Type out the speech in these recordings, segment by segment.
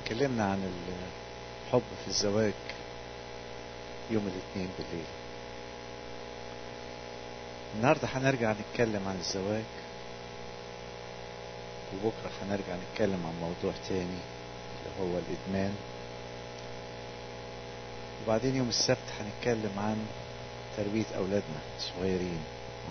اتكلمنا عن الحب في الزواج يوم الاثنين بالليل النهارده هنرجع نتكلم عن الزواج وبكره هنرجع نتكلم عن موضوع تاني اللي هو الادمان وبعدين يوم السبت هنتكلم عن تربية أولادنا الصغيرين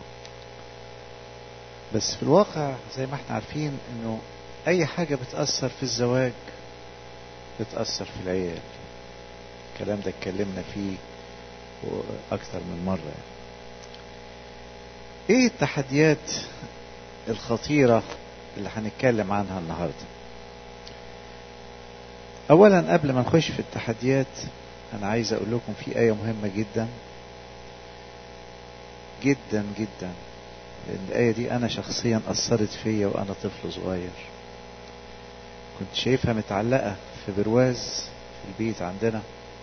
بس في الواقع زي ما احنا عارفين انه اي حاجة بتأثر في الزواج بتأثر في العيال الكلام ده اتكلمنا فيه اكتر من مرة يعني. ايه التحديات الخطيرة اللي هنتكلم عنها النهاردة اولا قبل ما نخش في التحديات انا عايز اقول لكم في ايه مهمة جدا جدا جدا لان الايه دي انا شخصيا اثرت فيا وانا طفل صغير كنت شايفها متعلقه في برواز في البيت عندنا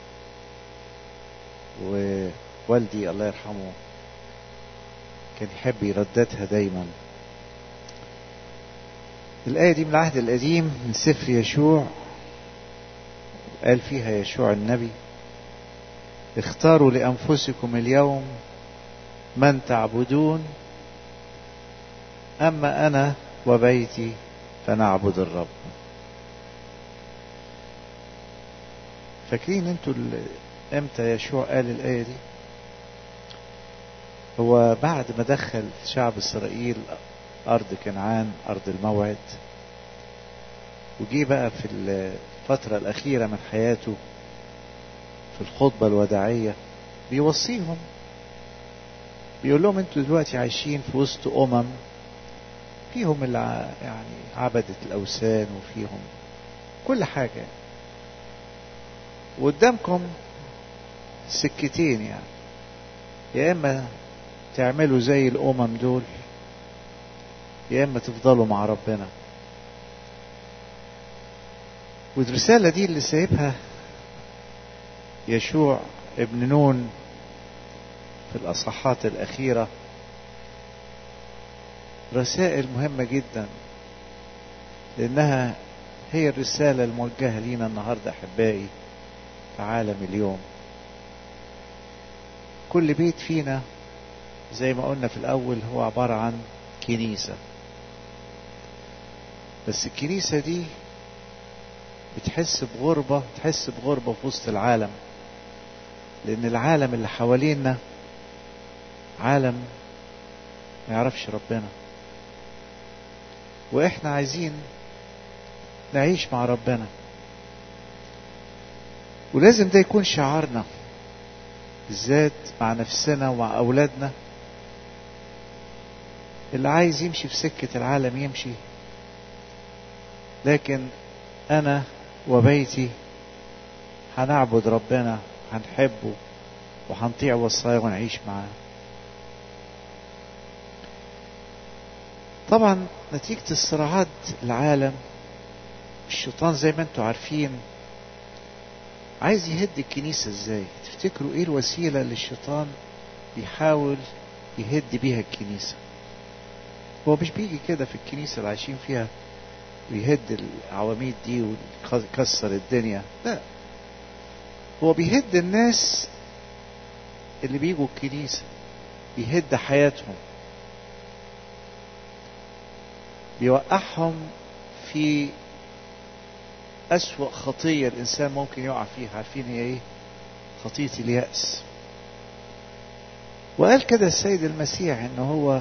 ووالدي الله يرحمه كان يحب يرددها دايما الآية دي من العهد القديم من سفر يشوع قال فيها يشوع النبي اختاروا لأنفسكم اليوم من تعبدون أما أنا وبيتي فنعبد الرب فاكرين انتوا امتى يشوع قال الآية دي هو بعد ما دخل شعب إسرائيل أرض كنعان أرض الموعد وجي بقى في الفترة الأخيرة من حياته في الخطبة الوداعية بيوصيهم بيقول لهم انتوا دلوقتي عايشين في وسط أمم فيهم اللي يعني عبدت الأوثان وفيهم كل حاجة وقدامكم سكتين يعني يا إما تعملوا زي الأمم دول يا إما تفضلوا مع ربنا والرسالة دي اللي سايبها يشوع ابن نون في الأصحات الأخيرة رسائل مهمة جدا لأنها هي الرسالة الموجهة لينا النهاردة أحبائي في عالم اليوم كل بيت فينا زي ما قلنا في الأول هو عبارة عن كنيسة بس الكنيسة دي بتحس بغربة تحس بغربة في وسط العالم لأن العالم اللي حوالينا عالم ما يعرفش ربنا وإحنا عايزين نعيش مع ربنا ولازم ده يكون شعارنا بالذات مع نفسنا ومع أولادنا اللي عايز يمشي في سكة العالم يمشي لكن أنا وبيتي هنعبد ربنا هنحبه وهنطيع وصايا ونعيش معاه طبعا نتيجة الصراعات العالم الشيطان زي ما انتم عارفين عايز يهد الكنيسة ازاي تفتكروا ايه الوسيلة اللي الشيطان بيحاول يهد بيها الكنيسة هو مش بيجي كده في الكنيسة اللي عايشين فيها ويهد العواميد دي ويكسر الدنيا لا هو بيهد الناس اللي بيجوا الكنيسة بيهد حياتهم بيوقعهم في أسوأ خطية الإنسان ممكن يقع فيها عارفين هي إيه؟ خطية اليأس وقال كده السيد المسيح إن هو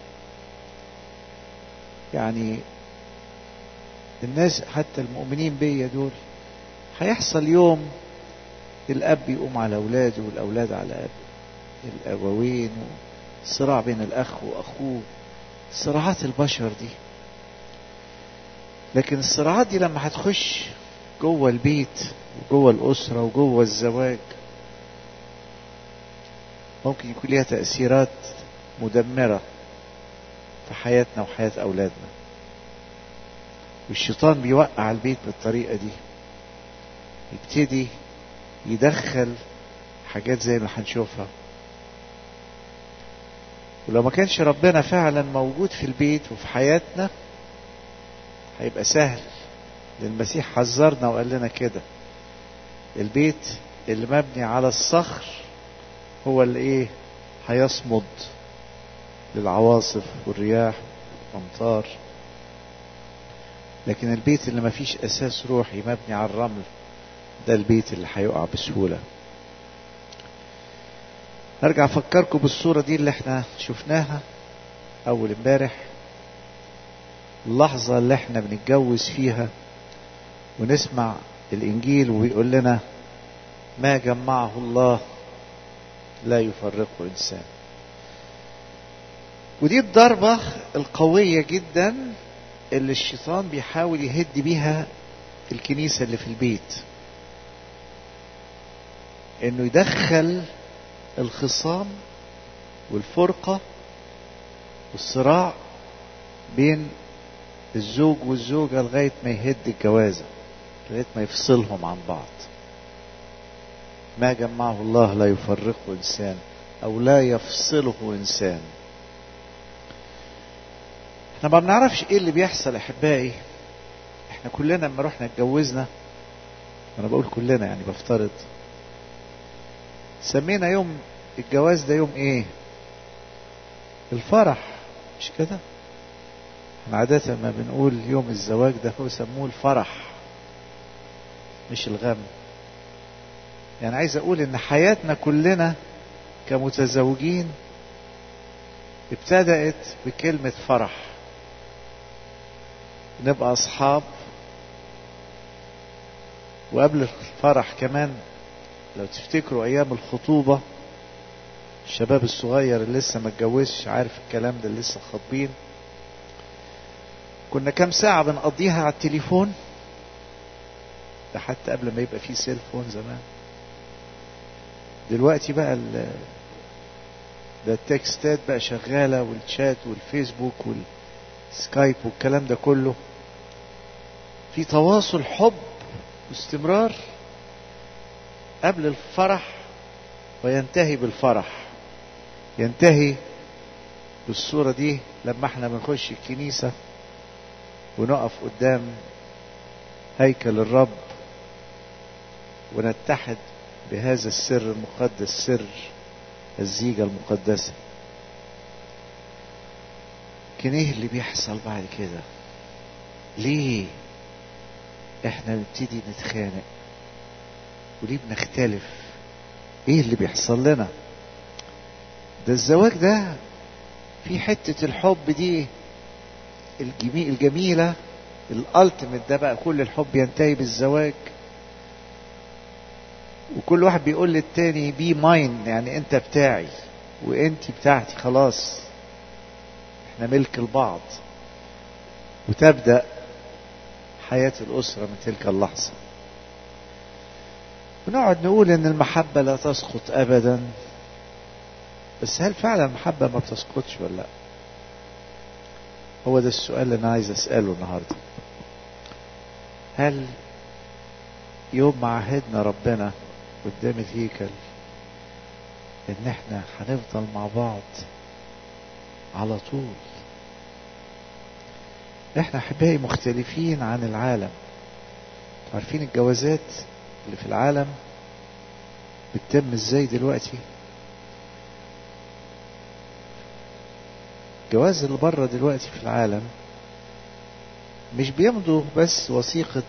يعني الناس حتى المؤمنين بيا دول هيحصل يوم الأب يقوم على أولاده والأولاد على أب الأبوين صراع بين الأخ وأخوه صراعات البشر دي لكن الصراعات دي لما هتخش جوه البيت وجوه الأسرة وجوه الزواج ممكن يكون ليها تأثيرات مدمرة في حياتنا وحياة أولادنا والشيطان بيوقع البيت بالطريقة دي يبتدي يدخل حاجات زي ما هنشوفها ولو ما كانش ربنا فعلا موجود في البيت وفي حياتنا هيبقى سهل المسيح حذرنا وقال لنا كده البيت اللي مبني على الصخر هو اللي ايه هيصمد للعواصف والرياح والامطار لكن البيت اللي ما فيش اساس روحي مبني على الرمل ده البيت اللي هيقع بسهوله ارجع افكركم بالصوره دي اللي احنا شفناها اول امبارح اللحظه اللي احنا بنتجوز فيها ونسمع الانجيل وبيقول لنا ما جمعه الله لا يفرقه انسان ودي الضربه القويه جدا اللي الشيطان بيحاول يهد بيها الكنيسه اللي في البيت انه يدخل الخصام والفرقه والصراع بين الزوج والزوجه لغايه ما يهد الجوازه لغايه ما يفصلهم عن بعض ما جمعه الله لا يفرقه انسان او لا يفصله انسان احنا ما بنعرفش ايه اللي بيحصل احبائي احنا كلنا لما رحنا اتجوزنا انا بقول كلنا يعني بفترض سمينا يوم الجواز ده يوم ايه الفرح مش كده احنا عادة ما بنقول يوم الزواج ده هو سموه الفرح مش الغم يعني عايز اقول ان حياتنا كلنا كمتزوجين ابتدأت بكلمة فرح نبقى اصحاب وقبل الفرح كمان لو تفتكروا ايام الخطوبة الشباب الصغير اللي لسه ما اتجوزش عارف الكلام ده اللي لسه خاطبين كنا كام ساعة بنقضيها على التليفون ده حتى قبل ما يبقى فيه سيلفون زمان دلوقتي بقى ال ده التكستات بقى شغالة والشات والفيسبوك والسكايب والكلام ده كله في تواصل حب واستمرار قبل الفرح وينتهي بالفرح ينتهي بالصورة دي لما احنا بنخش الكنيسة ونقف قدام هيكل الرب ونتحد بهذا السر المقدس سر الزيجة المقدسة لكن ايه اللي بيحصل بعد كده ليه احنا نبتدي نتخانق وليه بنختلف ايه اللي بيحصل لنا ده الزواج ده في حتة الحب دي الجميل الجميلة الالتيميت ده بقى كل الحب ينتهي بالزواج وكل واحد بيقول للتاني بي ماين يعني انت بتاعي وانت بتاعتي خلاص احنا ملك البعض وتبدأ حياة الأسرة من تلك اللحظة ونقعد نقول ان المحبة لا تسقط ابدا بس هل فعلا المحبة ما بتسقطش ولا لا هو ده السؤال اللي انا عايز اسأله النهاردة هل يوم ما عهدنا ربنا قدام الهيكل ان احنا هنفضل مع بعض على طول احنا احبائي مختلفين عن العالم عارفين الجوازات اللي في العالم بتتم ازاي دلوقتي الجواز اللي بره دلوقتي في العالم مش بيمضوا بس وثيقة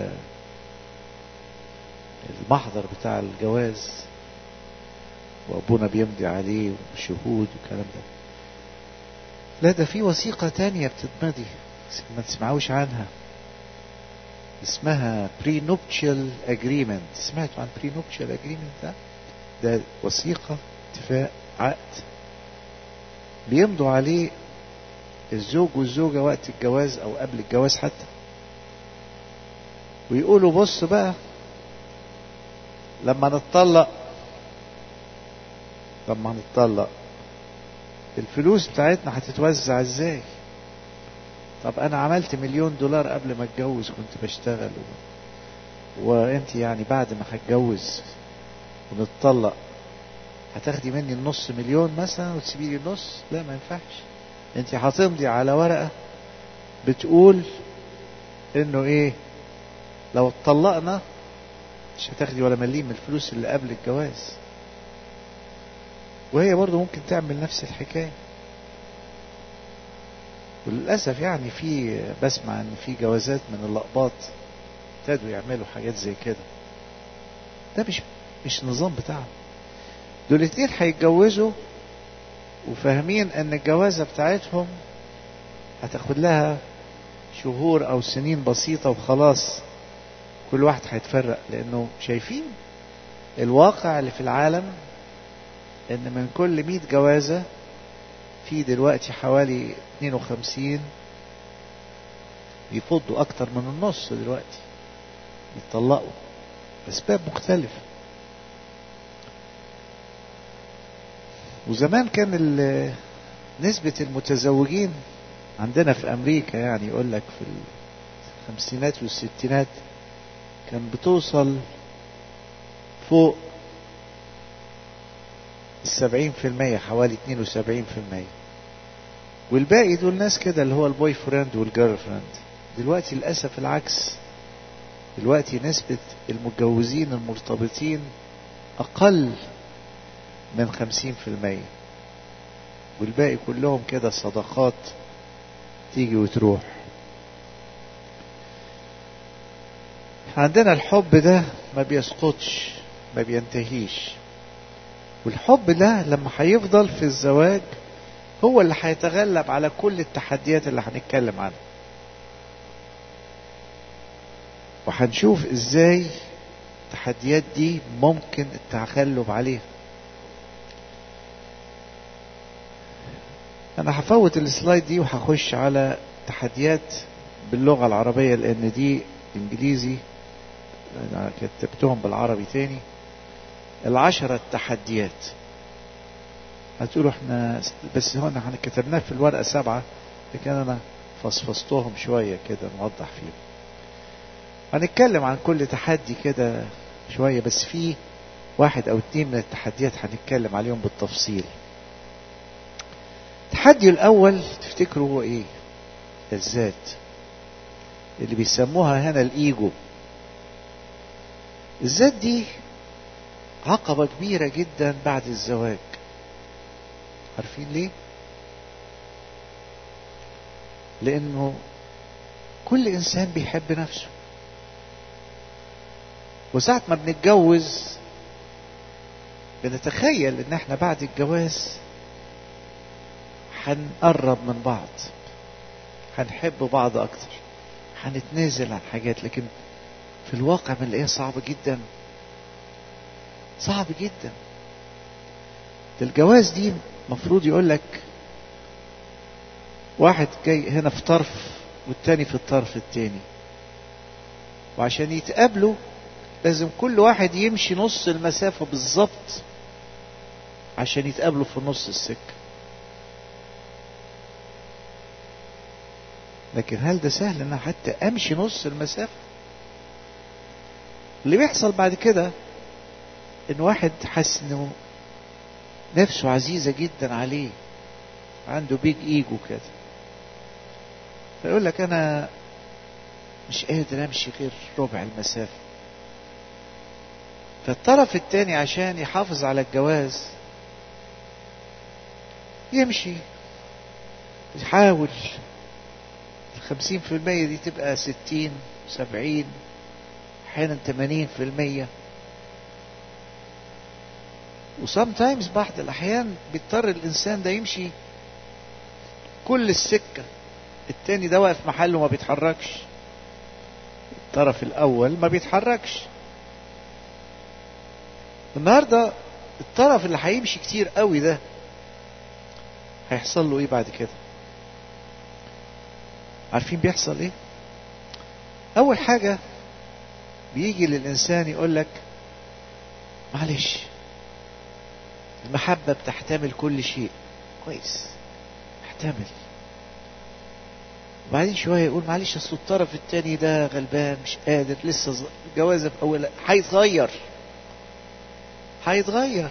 المحضر بتاع الجواز وابونا بيمضي عليه وشهود والكلام ده لا ده في وثيقة تانية بتتمضي ما تسمعوش عنها اسمها prenuptial agreement سمعتوا عن prenuptial agreement ده ده وثيقة اتفاق عقد بيمضوا عليه الزوج والزوجة وقت الجواز او قبل الجواز حتى ويقولوا بص بقى لما نتطلق لما نتطلق الفلوس بتاعتنا هتتوزع ازاي طب انا عملت مليون دولار قبل ما اتجوز كنت بشتغل و... وانت يعني بعد ما هتجوز ونتطلق هتاخدي مني النص مليون مثلا وتسيبي لي النص لا ما ينفعش انت هتمضي على ورقه بتقول انه ايه لو اتطلقنا مش هتاخدي ولا مليم من الفلوس اللي قبل الجواز وهي برضه ممكن تعمل نفس الحكاية وللأسف يعني في بسمع ان في جوازات من اللقباط ابتدوا يعملوا حاجات زي كده ده مش مش النظام بتاعهم دول اتنين هيتجوزوا وفاهمين ان الجوازة بتاعتهم هتاخد لها شهور او سنين بسيطة وخلاص كل واحد هيتفرق لانه شايفين الواقع اللي في العالم ان من كل 100 جوازة في دلوقتي حوالي 52 بيفضوا اكتر من النص دلوقتي يتطلقوا اسباب مختلفة وزمان كان نسبة المتزوجين عندنا في امريكا يعني يقول لك في الخمسينات والستينات كان بتوصل فوق السبعين في المية حوالي اتنين وسبعين في المية والباقي دول ناس كده اللي هو البوي فريند والجيرل فريند دلوقتي للأسف العكس دلوقتي نسبة المتجوزين المرتبطين أقل من خمسين في المية والباقي كلهم كده صداقات تيجي وتروح عندنا الحب ده ما بيسقطش ما بينتهيش والحب ده لما هيفضل في الزواج هو اللي هيتغلب على كل التحديات اللي هنتكلم عنها وهنشوف ازاي التحديات دي ممكن التغلب عليها انا هفوت السلايد دي وهخش على تحديات باللغة العربية لان دي انجليزي انا كتبتهم بالعربي تاني العشرة التحديات هتقولوا احنا بس هون احنا كتبناه في الورقة سبعة لكن انا فصفصتهم شوية كده نوضح فيهم هنتكلم عن كل تحدي كده شوية بس في واحد او اتنين من التحديات هنتكلم عليهم بالتفصيل التحدي الاول تفتكروا هو ايه الذات اللي بيسموها هنا الايجو الذات دي عقبة كبيرة جدا بعد الزواج عارفين ليه لانه كل انسان بيحب نفسه وساعة ما بنتجوز بنتخيل ان احنا بعد الجواز هنقرب من بعض هنحب بعض اكتر هنتنازل عن حاجات لكن في الواقع بنلاقيها صعبة جدا صعب جدا ده الجواز دي مفروض يقول لك واحد جاي هنا في طرف والتاني في الطرف التاني وعشان يتقابلوا لازم كل واحد يمشي نص المسافة بالظبط عشان يتقابلوا في نص السكة لكن هل ده سهل ان حتى امشي نص المسافة اللي بيحصل بعد كده ان واحد حس انه نفسه عزيزة جدا عليه عنده بيج ايجو كده فيقول لك انا مش قادر امشي غير ربع المسافة فالطرف التاني عشان يحافظ على الجواز يمشي يحاول الخمسين في المية دي تبقى ستين سبعين احيانا تمانين في المية وسام تايمز بعض الاحيان بيضطر الانسان ده يمشي كل السكة التاني ده واقف محله ما بيتحركش الطرف الاول ما بيتحركش النهاردة الطرف اللي هيمشي كتير قوي ده هيحصل له ايه بعد كده عارفين بيحصل ايه اول حاجة بيجي للانسان يقول لك معلش المحبة بتحتمل كل شيء كويس احتمل وبعدين شوية يقول معلش اصل الطرف التاني ده غلبان مش قادر لسه جوازه في اول هيتغير هيتغير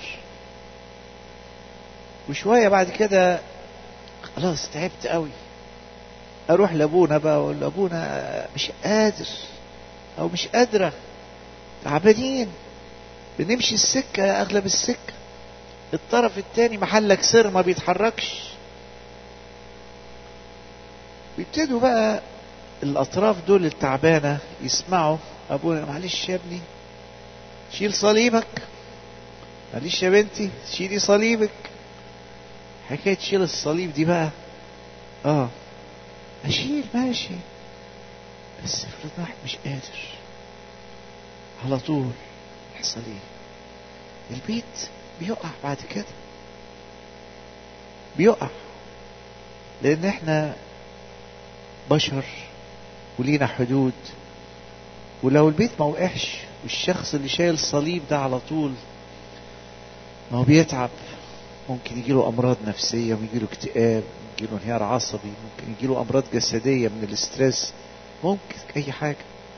وشوية بعد كده خلاص تعبت قوي اروح لابونا بقى اقول لابونا مش قادر او مش قادرة تعبانين بنمشي السكة يا اغلب السكة الطرف التاني محلك سر ما بيتحركش بيبتدوا بقى الاطراف دول التعبانة يسمعوا ابونا معلش يا ابني شيل صليبك معلش يا بنتي شيلي صليبك حكاية شيل الصليب دي بقى اه اشيل ماشي بس افرض واحد مش قادر على طول يحصل ايه البيت بيقع بعد كده بيقع لان احنا بشر ولينا حدود ولو البيت ما وقعش والشخص اللي شايل صليب ده على طول ما هو بيتعب ممكن يجيله امراض نفسيه ويجيله اكتئاب يجيله انهيار عصبي ممكن يجيله امراض جسديه من الاسترس ممكن اي حاجه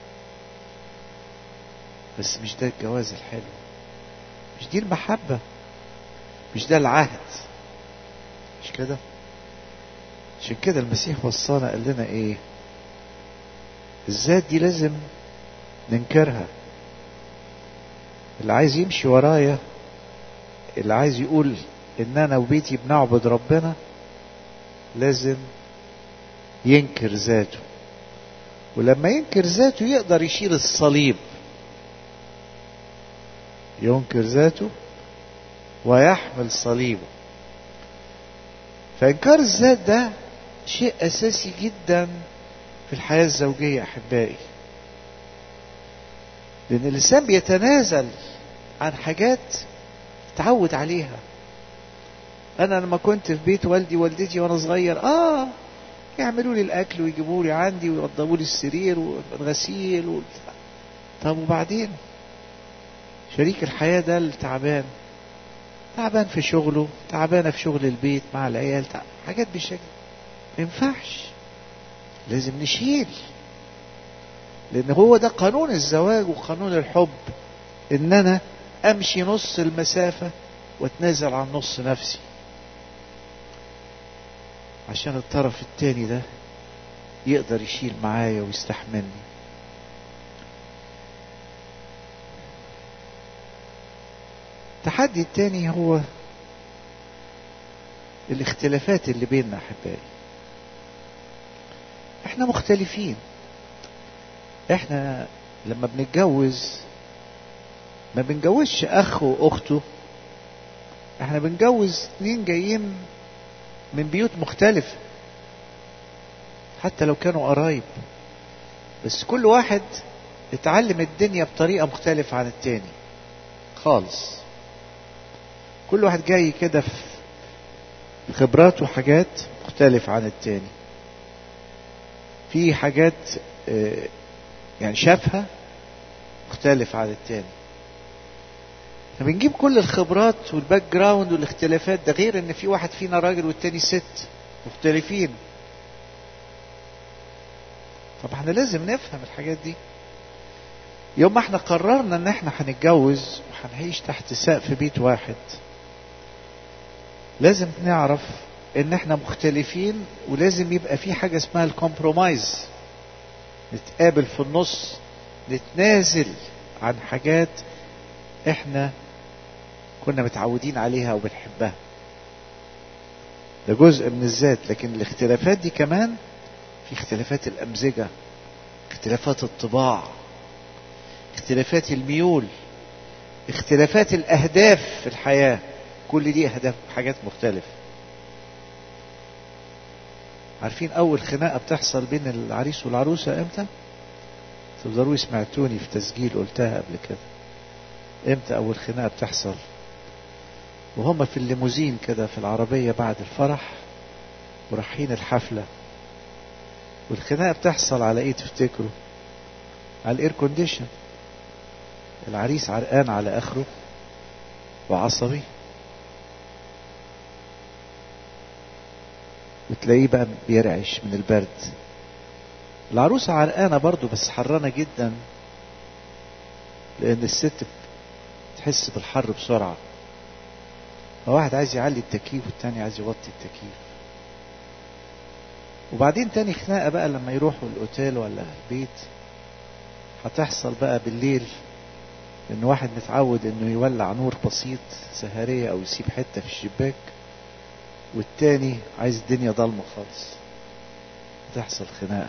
بس مش ده الجواز الحلو مش دي المحبه مش ده العهد مش كده عشان كده المسيح وصانا قال لنا ايه الذات دي لازم ننكرها اللي عايز يمشي ورايا اللي عايز يقول ان انا وبيتي بنعبد ربنا لازم ينكر ذاته ولما ينكر ذاته يقدر يشيل الصليب ينكر ذاته ويحمل صليبه فإنكار الذات ده شيء أساسي جدا في الحياة الزوجية أحبائي لأن الإنسان بيتنازل عن حاجات تعود عليها أنا لما كنت في بيت والدي والدتي وأنا صغير آه يعملوا لي الأكل ويجيبوا لي عندي ويوضبوا لي السرير والغسيل و... طب وبعدين شريك الحياة ده التعبان تعبان في شغله تعبانة في شغل البيت مع العيال تعب. حاجات بالشكل ما ينفعش لازم نشيل لأن هو ده قانون الزواج وقانون الحب إن أنا أمشي نص المسافة واتنازل عن نص نفسي عشان الطرف التاني ده يقدر يشيل معايا ويستحملني التحدي التاني هو الاختلافات اللي بيننا احبائي احنا مختلفين احنا لما بنتجوز ما بنجوزش اخ واخته احنا بنجوز اتنين جايين من بيوت مختلفة حتى لو كانوا قرايب بس كل واحد اتعلم الدنيا بطريقة مختلفة عن التاني خالص كل واحد جاي كده في خبراته حاجات مختلفة عن التاني في حاجات يعني شافها مختلف عن التاني فبنجيب كل الخبرات والباك جراوند والاختلافات ده غير ان في واحد فينا راجل والتاني ست مختلفين طب احنا لازم نفهم الحاجات دي يوم ما احنا قررنا ان احنا هنتجوز وهنعيش تحت سقف بيت واحد لازم نعرف ان احنا مختلفين ولازم يبقى في حاجة اسمها الكومبرومايز نتقابل في النص نتنازل عن حاجات احنا كنا متعودين عليها وبنحبها ده جزء من الذات لكن الاختلافات دي كمان في اختلافات الأمزجة اختلافات الطباع اختلافات الميول اختلافات الأهداف في الحياة كل دي أهداف حاجات مختلفة عارفين أول خناقة بتحصل بين العريس والعروسة إمتى؟ تقدروا سمعتوني في تسجيل قلتها قبل كده إمتى أول خناقة بتحصل؟ وهم في الليموزين كده في العربية بعد الفرح ورايحين الحفلة والخناقة بتحصل على ايه تفتكروا على الاير كونديشن العريس عرقان على اخره وعصبي وتلاقيه بقى بيرعش من البرد العروسة عرقانة برضو بس حرانة جدا لأن الست تحس بالحر بسرعة فواحد عايز يعلي التكييف والتاني عايز يوطي التكييف وبعدين تاني خناقة بقى لما يروحوا الأوتيل ولا البيت هتحصل بقى بالليل ان واحد متعود انه يولع نور بسيط سهرية او يسيب حتة في الشباك والتاني عايز الدنيا ضلمة خالص تحصل خناقة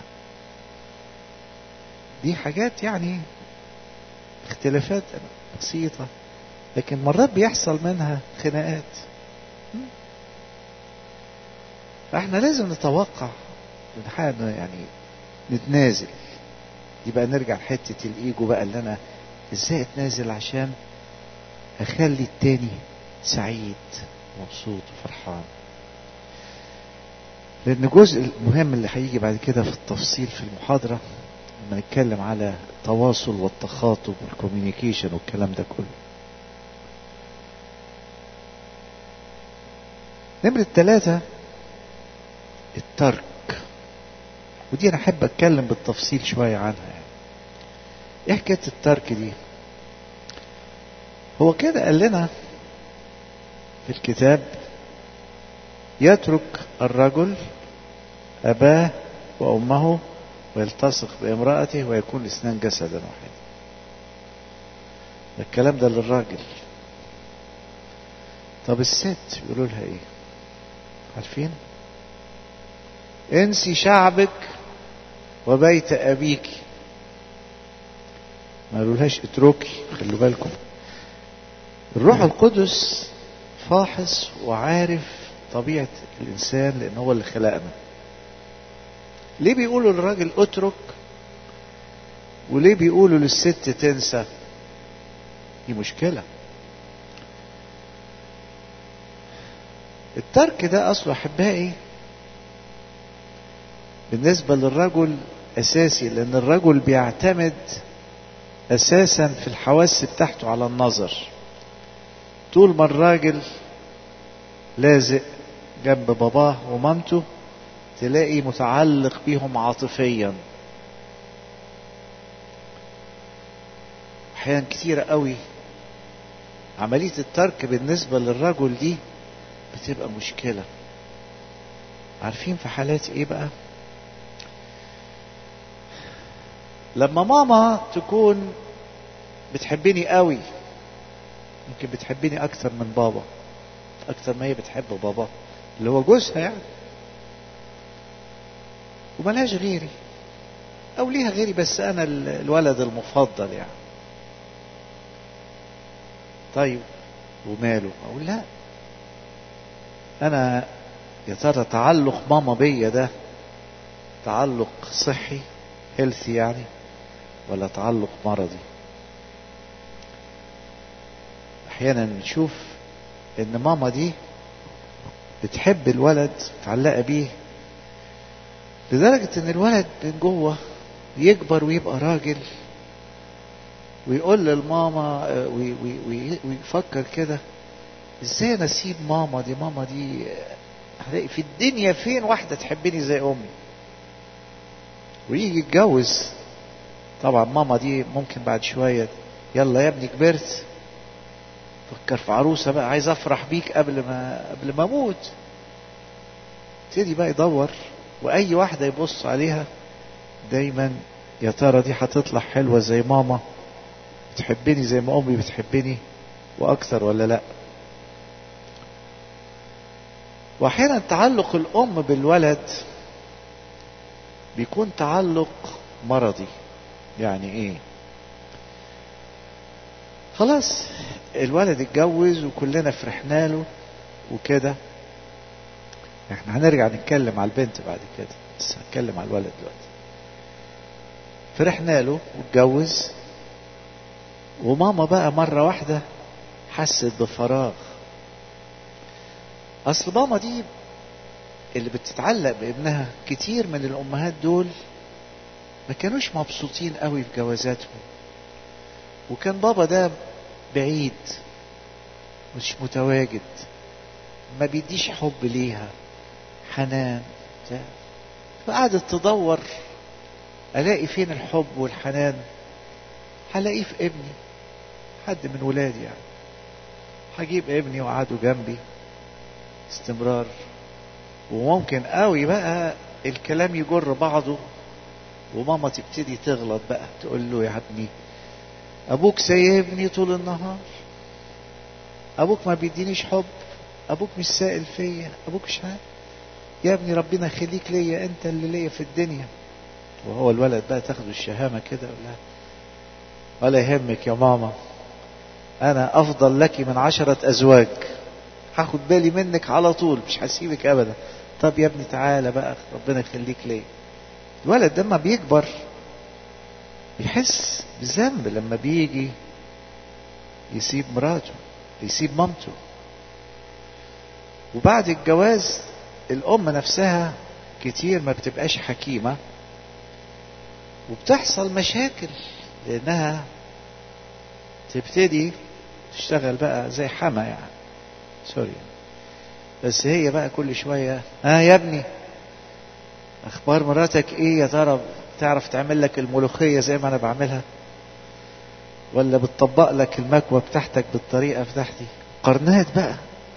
دي حاجات يعني اختلافات بسيطة لكن مرات بيحصل منها خناقات فاحنا لازم نتوقع يعني نتنازل يبقى نرجع لحتة الايجو بقى اللي انا ازاي اتنازل عشان اخلي التاني سعيد مبسوط وفرحان لان جزء المهم اللي هيجي بعد كده في التفصيل في المحاضرة لما نتكلم على التواصل والتخاطب والكوميونيكيشن والكلام ده كله نمرة ثلاثة الترك ودي انا احب اتكلم بالتفصيل شوية عنها يعني. ايه حكاية الترك دي هو كده قال لنا في الكتاب يترك الرجل أباه وأمه ويلتصق بامرأته ويكون الاثنان جسدا واحدا الكلام ده للراجل طب الست يقولوا لها ايه عارفين انسي شعبك وبيت ابيك ما قالولهاش اتركي خلوا بالكم الروح القدس فاحص وعارف طبيعة الإنسان لأن هو اللي خلقنا ليه بيقولوا للراجل اترك وليه بيقولوا للست تنسى دي مشكلة الترك ده أصله أحبائي بالنسبة للرجل أساسي لأن الرجل بيعتمد أساسا في الحواس بتاعته على النظر طول ما الراجل لازق جنب باباه ومامته تلاقي متعلق بيهم عاطفيا احيانا كتيرة قوي عملية الترك بالنسبة للرجل دي بتبقى مشكلة عارفين في حالات ايه بقى لما ماما تكون بتحبني قوي ممكن بتحبني اكتر من بابا اكتر ما هي بتحب بابا اللي هو جوزها يعني وملهاش غيري او ليها غيري بس انا الولد المفضل يعني طيب وماله اقول لا انا يا ترى تعلق ماما بيا ده تعلق صحي هيلثي يعني ولا تعلق مرضي احيانا نشوف ان ماما دي بتحب الولد متعلقه بيه لدرجه ان الولد من جوه يكبر ويبقى راجل ويقول للماما وي وي وي ويفكر كده ازاي انا اسيب ماما دي ماما دي هلاقي في الدنيا فين واحده تحبني زي امي ويجي يتجوز طبعا ماما دي ممكن بعد شويه يلا يا ابني كبرت فكر في عروسه بقى عايز افرح بيك قبل ما قبل ما اموت يبتدي بقى يدور واي واحده يبص عليها دايما يا ترى دي هتطلع حلوه زي ماما بتحبني زي ما امي بتحبني واكثر ولا لا واحيانا تعلق الام بالولد بيكون تعلق مرضي يعني ايه خلاص الولد اتجوز وكلنا فرحنا له وكده احنا هنرجع نتكلم على البنت بعد كده بس هنتكلم على الولد دلوقتي فرحنا له واتجوز وماما بقى مرة واحدة حست بفراغ أصل ماما دي اللي بتتعلق بابنها كتير من الأمهات دول ما كانوش مبسوطين قوي في جوازاتهم وكان بابا ده بعيد مش متواجد ما بيديش حب ليها حنان بتاع فقعدت تدور الاقي فين الحب والحنان هلاقيه في ابني حد من ولادي يعني هجيب ابني وقعدوا جنبي استمرار وممكن قوي بقى الكلام يجر بعضه وماما تبتدي تغلط بقى تقول له يا ابني ابوك سايبني طول النهار ابوك ما بيدينيش حب ابوك مش سائل فيا ابوك مش عارف يا ابني ربنا يخليك ليا انت اللي ليا في الدنيا وهو الولد بقى تاخده الشهامة كده يقول لها ولا يهمك يا ماما انا افضل لك من عشرة ازواج هاخد بالي منك على طول مش هسيبك ابدا طب يا ابني تعالى بقى ربنا يخليك ليا الولد ده ما بيكبر بيحس بذنب لما بيجي يسيب مراته يسيب مامته وبعد الجواز الأم نفسها كتير ما بتبقاش حكيمة وبتحصل مشاكل لأنها تبتدي تشتغل بقى زي حما يعني سوري بس هي بقى كل شوية ها آه يا ابني أخبار مراتك إيه يا ترى تعرف تعمل لك الملوخية زي ما أنا بعملها ولا بتطبق لك المكوى بتاعتك بالطريقة بتاعتي قرنات بقى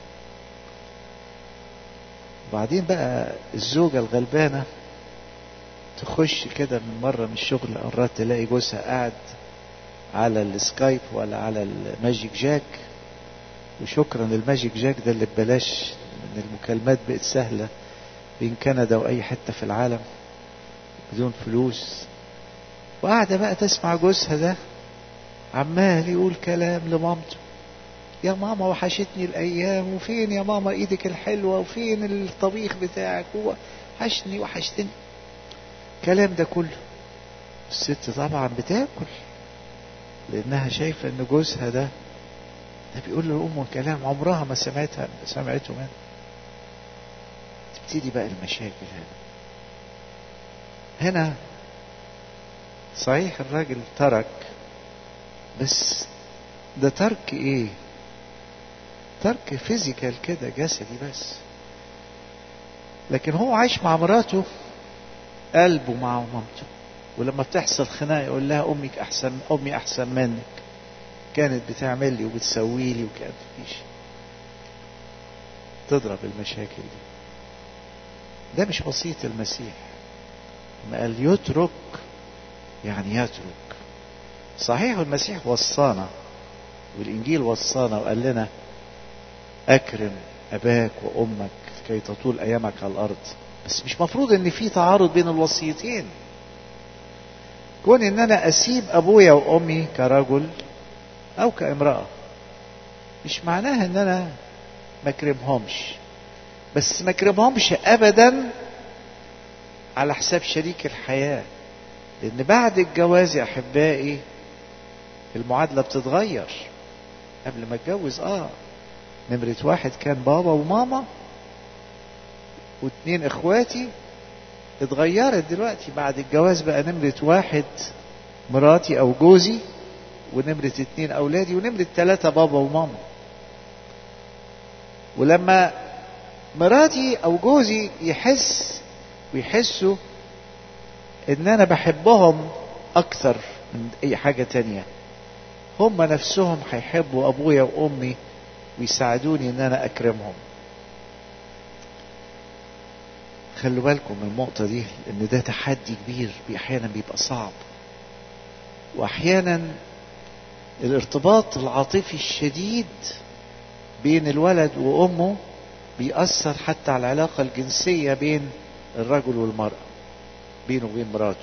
وبعدين بقى الزوجة الغلبانة تخش كده من مرة من الشغل مرات تلاقي جوزها قاعد على السكايب ولا على الماجيك جاك وشكرا للماجيك جاك ده اللي ببلاش من المكالمات بقت سهلة بين كندا وأي حتة في العالم بدون فلوس وقاعدة بقى تسمع جوزها ده عمال يقول كلام لمامته يا ماما وحشتني الأيام وفين يا ماما إيدك الحلوة وفين الطبيخ بتاعك هو وحشني وحشتني الكلام ده كله الست طبعا بتاكل لأنها شايفة إن جوزها ده ده بيقول لأمه كلام عمرها ما سمعتها سمعته منه تبتدي بقى المشاكل هنا هنا صحيح الراجل ترك بس ده ترك ايه ترك فيزيكال كده جسدي بس لكن هو عايش مع مراته قلبه مع مامته ولما بتحصل خناقه يقول لها امك احسن امي احسن منك كانت بتعمل لي وبتسوي لي وكانت مفيش تضرب المشاكل دي ده مش وصية المسيح ما قال يترك يعني يترك صحيح المسيح وصانا والإنجيل وصانا وقال لنا أكرم أباك وأمك كي تطول أيامك على الأرض بس مش مفروض إن في تعارض بين الوصيتين كون إن أنا أسيب أبويا وأمي كرجل أو كامرأة مش معناها إن أنا ما أكرمهمش بس ما أكرمهمش أبدا على حساب شريك الحياة لأن بعد الجواز يا أحبائي المعادلة بتتغير قبل ما اتجوز اه نمرة واحد كان بابا وماما واتنين اخواتي اتغيرت دلوقتي بعد الجواز بقى نمرة واحد مراتي او جوزي ونمرة اتنين اولادي ونمرة تلاتة بابا وماما ولما مراتي او جوزي يحس ويحسوا ان انا بحبهم اكتر من اي حاجة تانية هم نفسهم هيحبوا ابويا وامي ويساعدوني ان انا اكرمهم خلوا بالكم من النقطة دي ان ده تحدي كبير احيانا بيبقى صعب واحيانا الارتباط العاطفي الشديد بين الولد وامه بيأثر حتى على العلاقة الجنسية بين الرجل والمرأة بينه وبين مراته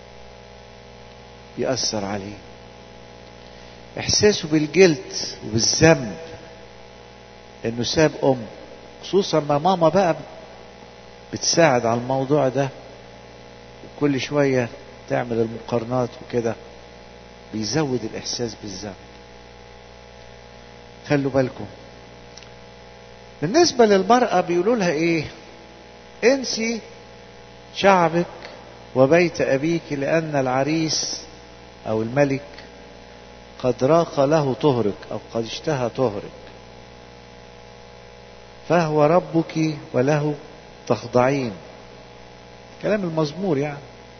بيأثر عليه احساسه بالجلد وبالذنب انه ساب ام خصوصا ما ماما بقى بتساعد على الموضوع ده وكل شوية تعمل المقارنات وكده بيزود الاحساس بالذنب خلوا بالكم بالنسبة للمرأة بيقولوا لها ايه انسي شعبك وبيت ابيك لان العريس او الملك قد راق له طهرك او قد اشتهى طهرك فهو ربك وله تخضعين كلام المزمور يعني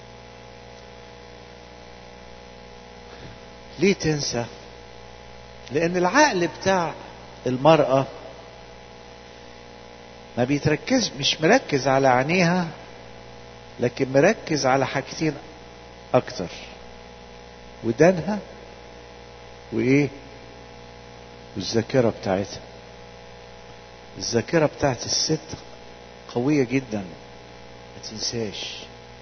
ليه تنسى لان العقل بتاع المرأة ما بيتركز مش مركز على عينيها لكن مركز على حاجتين اكتر ودانها وايه والذاكرة بتاعتها الذاكرة بتاعت الست قوية جدا ما تنساش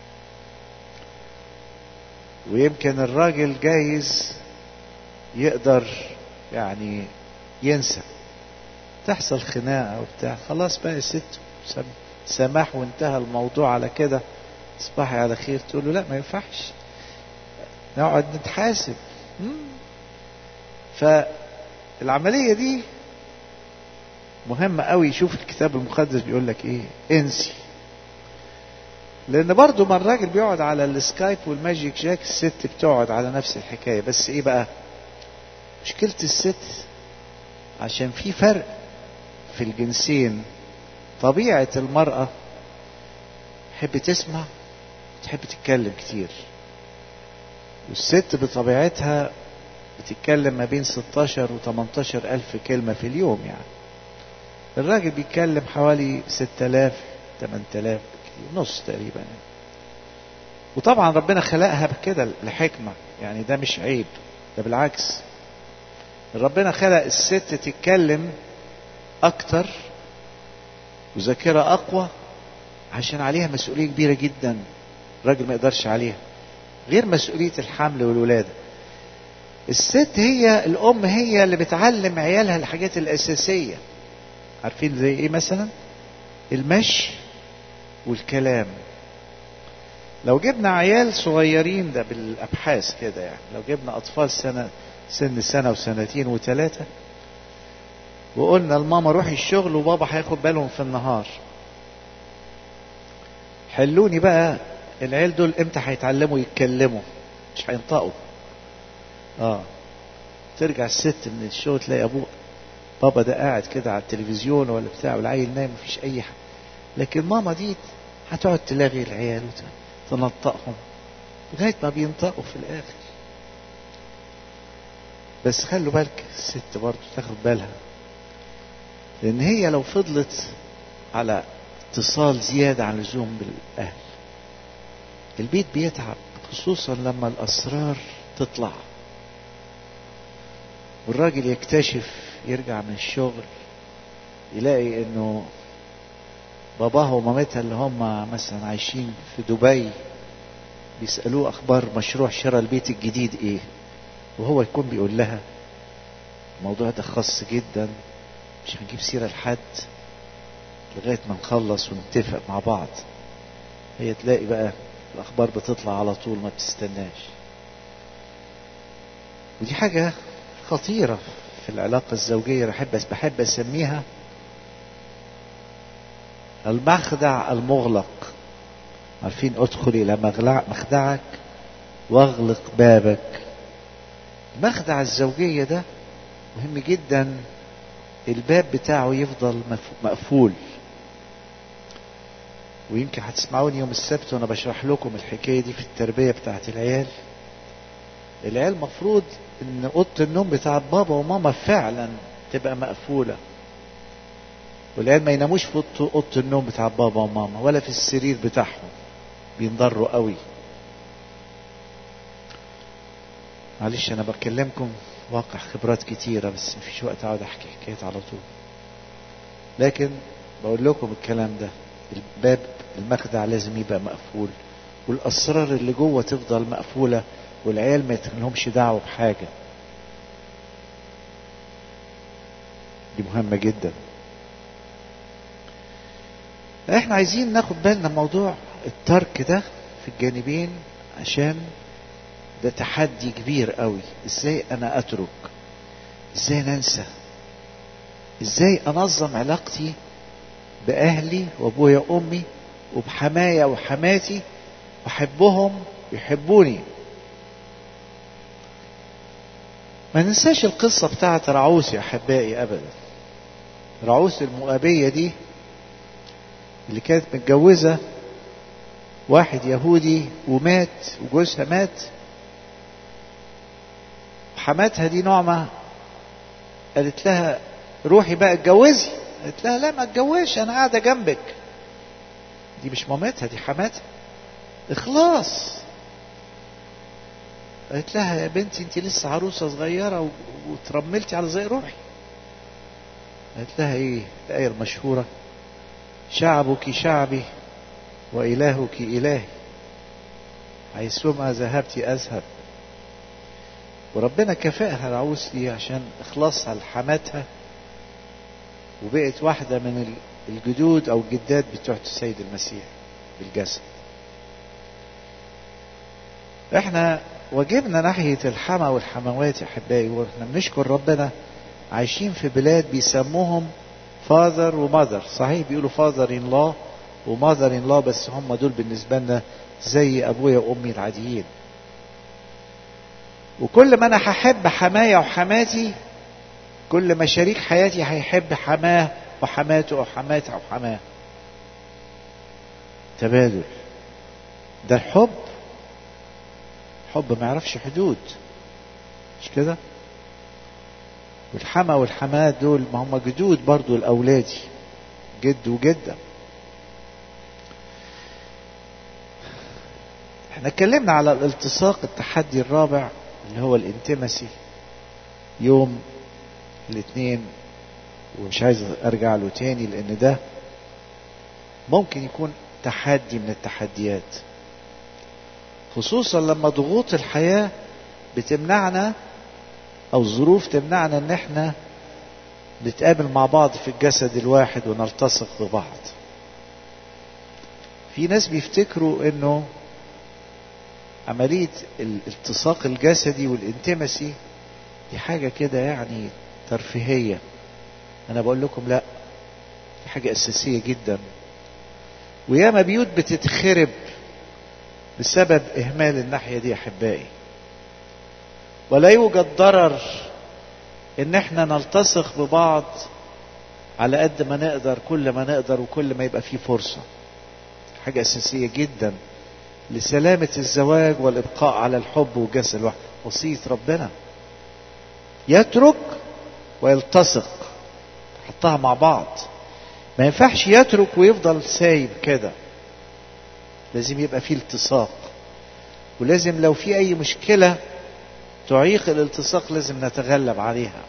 ويمكن الراجل جايز يقدر يعني ينسى تحصل خناقة وبتاع خلاص بقى يا ست سماح وانتهى الموضوع على كده تصبحي على خير تقول له لا ما ينفعش نقعد نتحاسب فالعملية دي مهمة قوي يشوف الكتاب المقدس بيقول لك ايه انسي لان برضو ما الراجل بيقعد على السكايب والماجيك جاك الست بتقعد على نفس الحكاية بس ايه بقى مشكلة الست عشان في فرق في الجنسين طبيعة المرأة تحب تسمع تحب تتكلم كتير والست بطبيعتها بتتكلم ما بين 16 و 18 ألف كلمة في اليوم يعني الراجل بيتكلم حوالي 6000 8000 نص تقريبا يعني. وطبعا ربنا خلقها بكده لحكمة يعني ده مش عيب ده بالعكس ربنا خلق الست تتكلم أكتر وذاكرة أقوى عشان عليها مسؤولية كبيرة جدا الراجل ما يقدرش عليها غير مسؤولية الحمل والولادة الست هي الأم هي اللي بتعلم عيالها الحاجات الأساسية عارفين زي إيه مثلا المشي والكلام لو جبنا عيال صغيرين ده بالأبحاث كده يعني لو جبنا أطفال سنة سن سنة وسنتين وثلاثة وقلنا لماما روحي الشغل وبابا هياخد بالهم في النهار حلوني بقى العيال دول امتى هيتعلموا يتكلموا مش هينطقوا اه ترجع الست من الشغل تلاقي ابوه بابا ده قاعد كده على التلفزيون ولا بتاع والعيل نايم مفيش اي حاجه لكن ماما دي هتقعد تلاغي العيال وتنطقهم لغايه ما بينطقوا في الاخر بس خلوا بالك الست برضه تاخد بالها لان هي لو فضلت على اتصال زياده عن اللزوم بالاهل البيت بيتعب خصوصا لما الاسرار تطلع والراجل يكتشف يرجع من الشغل يلاقي انه باباه ومامتها اللي هم مثلا عايشين في دبي بيسألوه اخبار مشروع شراء البيت الجديد ايه وهو يكون بيقول لها الموضوع ده خاص جدا مش هنجيب سيرة لحد لغاية ما نخلص ونتفق مع بعض هي تلاقي بقى الأخبار بتطلع على طول ما بتستناش ودي حاجة خطيرة في العلاقة الزوجية بحب بحب أسميها المخدع المغلق عارفين ادخل إلى مخدعك واغلق بابك المخدع الزوجية ده مهم جدا الباب بتاعه يفضل مقفول ويمكن هتسمعوني يوم السبت وانا بشرح لكم الحكايه دي في التربيه بتاعت العيال العيال مفروض ان اوضه النوم بتاعت بابا وماما فعلا تبقى مقفوله والعيال ما يناموش في اوضه النوم بتاعت بابا وماما ولا في السرير بتاعهم بينضروا قوي معلش انا بكلمكم واقع خبرات كتيرة بس مفيش وقت اقعد احكي حكايات على طول لكن بقول لكم الكلام ده الباب المخدع لازم يبقى مقفول والاسرار اللي جوه تفضل مقفولة والعيال ما يتلهمش دعوة بحاجة دي مهمة جدا احنا عايزين ناخد بالنا موضوع الترك ده في الجانبين عشان ده تحدي كبير قوي ازاي انا اترك ازاي ننسى ازاي انظم علاقتي باهلي وابويا وامي وبحمايا وحماتي واحبهم يحبوني ما ننساش القصة بتاعت رعوس يا أحبائي أبدا رعوس المؤابية دي اللي كانت متجوزة واحد يهودي ومات وجوزها مات حماتها دي نعمة قالت لها روحي بقى اتجوزي قالت لها لا ما اتجوزش انا قاعدة جنبك دي مش مامتها دي حماتها اخلاص قالت لها يا بنتي انت لسه عروسة صغيرة وترملتي على زي روحي قالت لها ايه الآية المشهورة شعبك شعبي وإلهك إلهي حيثما ذهبت أذهب وربنا كفاها العروس دي عشان إخلاصها لحماتها وبقت واحدة من الجدود أو الجدات بتوع السيد المسيح بالجسد احنا واجبنا ناحية الحما والحموات يا أحبائي واحنا بنشكر ربنا عايشين في بلاد بيسموهم فاذر ومذر صحيح بيقولوا فاذر ان لا ومذر ان لا بس هم دول بالنسبة لنا زي أبويا وأمي العاديين وكل ما أنا هحب حمايا وحماتي كل ما شريك حياتي هيحب حماه وحماته أو حماته أو حماه تبادل ده الحب حب ما يعرفش حدود مش كده والحما والحمات دول ما هم جدود برضو الأولادي جد وجدة احنا اتكلمنا على الالتصاق التحدي الرابع اللي هو الانتمسي يوم الاثنين ومش عايز ارجع له تاني لان ده ممكن يكون تحدي من التحديات خصوصا لما ضغوط الحياة بتمنعنا او الظروف تمنعنا ان احنا نتقابل مع بعض في الجسد الواحد ونلتصق ببعض في ناس بيفتكروا انه عملية الالتصاق الجسدي والانتمسي دي حاجة كده يعني ترفيهية انا بقول لكم لا دي حاجة اساسية جدا وياما بيوت بتتخرب بسبب اهمال الناحية دي احبائي ولا يوجد ضرر ان احنا نلتصق ببعض على قد ما نقدر كل ما نقدر وكل ما يبقى فيه فرصة حاجة اساسية جدا لسلامة الزواج والابقاء على الحب والجسد الواحد وصية ربنا يترك ويلتصق حطها مع بعض ما ينفعش يترك ويفضل سايب كده لازم يبقى فيه التصاق ولازم لو في اي مشكله تعيق الالتصاق لازم نتغلب عليها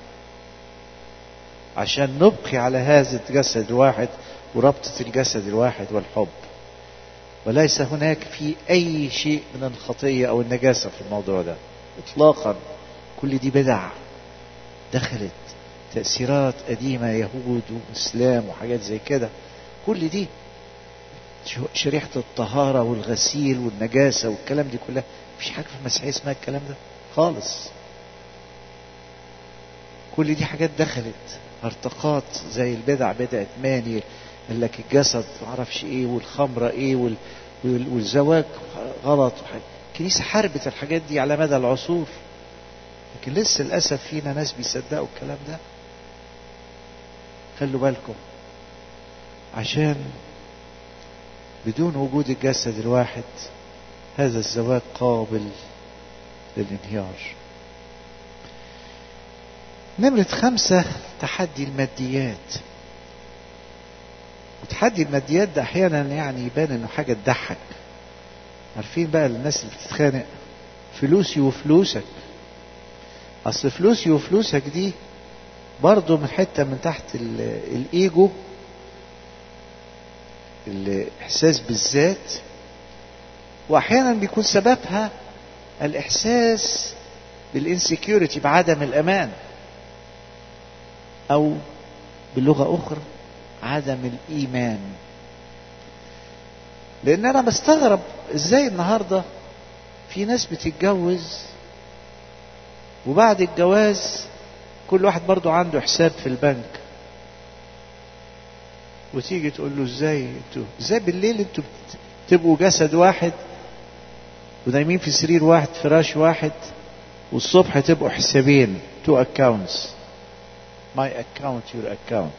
عشان نبقي على هذا الجسد الواحد وربطة الجسد الواحد والحب وليس هناك في أي شيء من الخطية أو النجاسة في الموضوع ده إطلاقا كل دي بدع دخلت تأثيرات قديمة يهود وإسلام وحاجات زي كده كل دي شريحة الطهارة والغسيل والنجاسة والكلام دي كلها مفيش حاجة في المسيحية اسمها الكلام ده خالص كل دي حاجات دخلت ارتقات زي البدع بدعة ماني قال لك الجسد معرفش ايه والخمرة ايه وال والزواج غلط الكنيسة حاربت الحاجات دي على مدى العصور لكن لسه للأسف فينا ناس بيصدقوا الكلام ده خلوا بالكم عشان بدون وجود الجسد الواحد هذا الزواج قابل للانهيار نمرة خمسة تحدي الماديات وتحدي الماديات ده أحيانا يعني يبان إنه حاجة تضحك عارفين بقى الناس اللي بتتخانق فلوسي وفلوسك أصل فلوسي وفلوسك دي برضه من حتة من تحت الإيجو الإحساس بالذات وأحيانا بيكون سببها الإحساس بالإنسكيورتي بعدم الأمان أو بلغة أخرى عدم الإيمان لأن أنا بستغرب إزاي النهاردة في ناس بتتجوز وبعد الجواز كل واحد برضو عنده حساب في البنك وتيجي تقول له ازاي انتوا ازاي بالليل انتوا تبقوا جسد واحد ونايمين في سرير واحد فراش واحد والصبح تبقوا حسابين تو اكاونتس ماي اكاونت يور اكاونت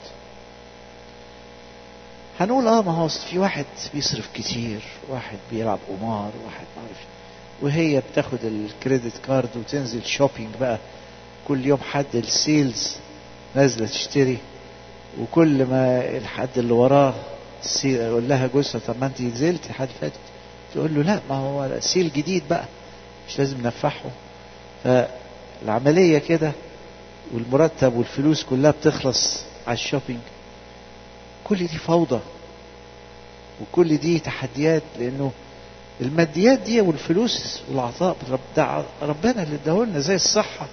هنقول اه ما هو في واحد بيصرف كتير واحد بيلعب قمار واحد ما اعرف وهي بتاخد الكريدت كارد وتنزل شوبينج بقى كل يوم حد السيلز نازله تشتري وكل ما الحد اللي وراه يقول لها جوزها طب ما انت نزلتي حد فاتت تقول له لا ما هو سيل جديد بقى مش لازم نفحه فالعملية كده والمرتب والفلوس كلها بتخلص على الشوبينج كل دي فوضى وكل دي تحديات لانه الماديات دي والفلوس والعطاء ده ربنا اللي اداهولنا زي الصحة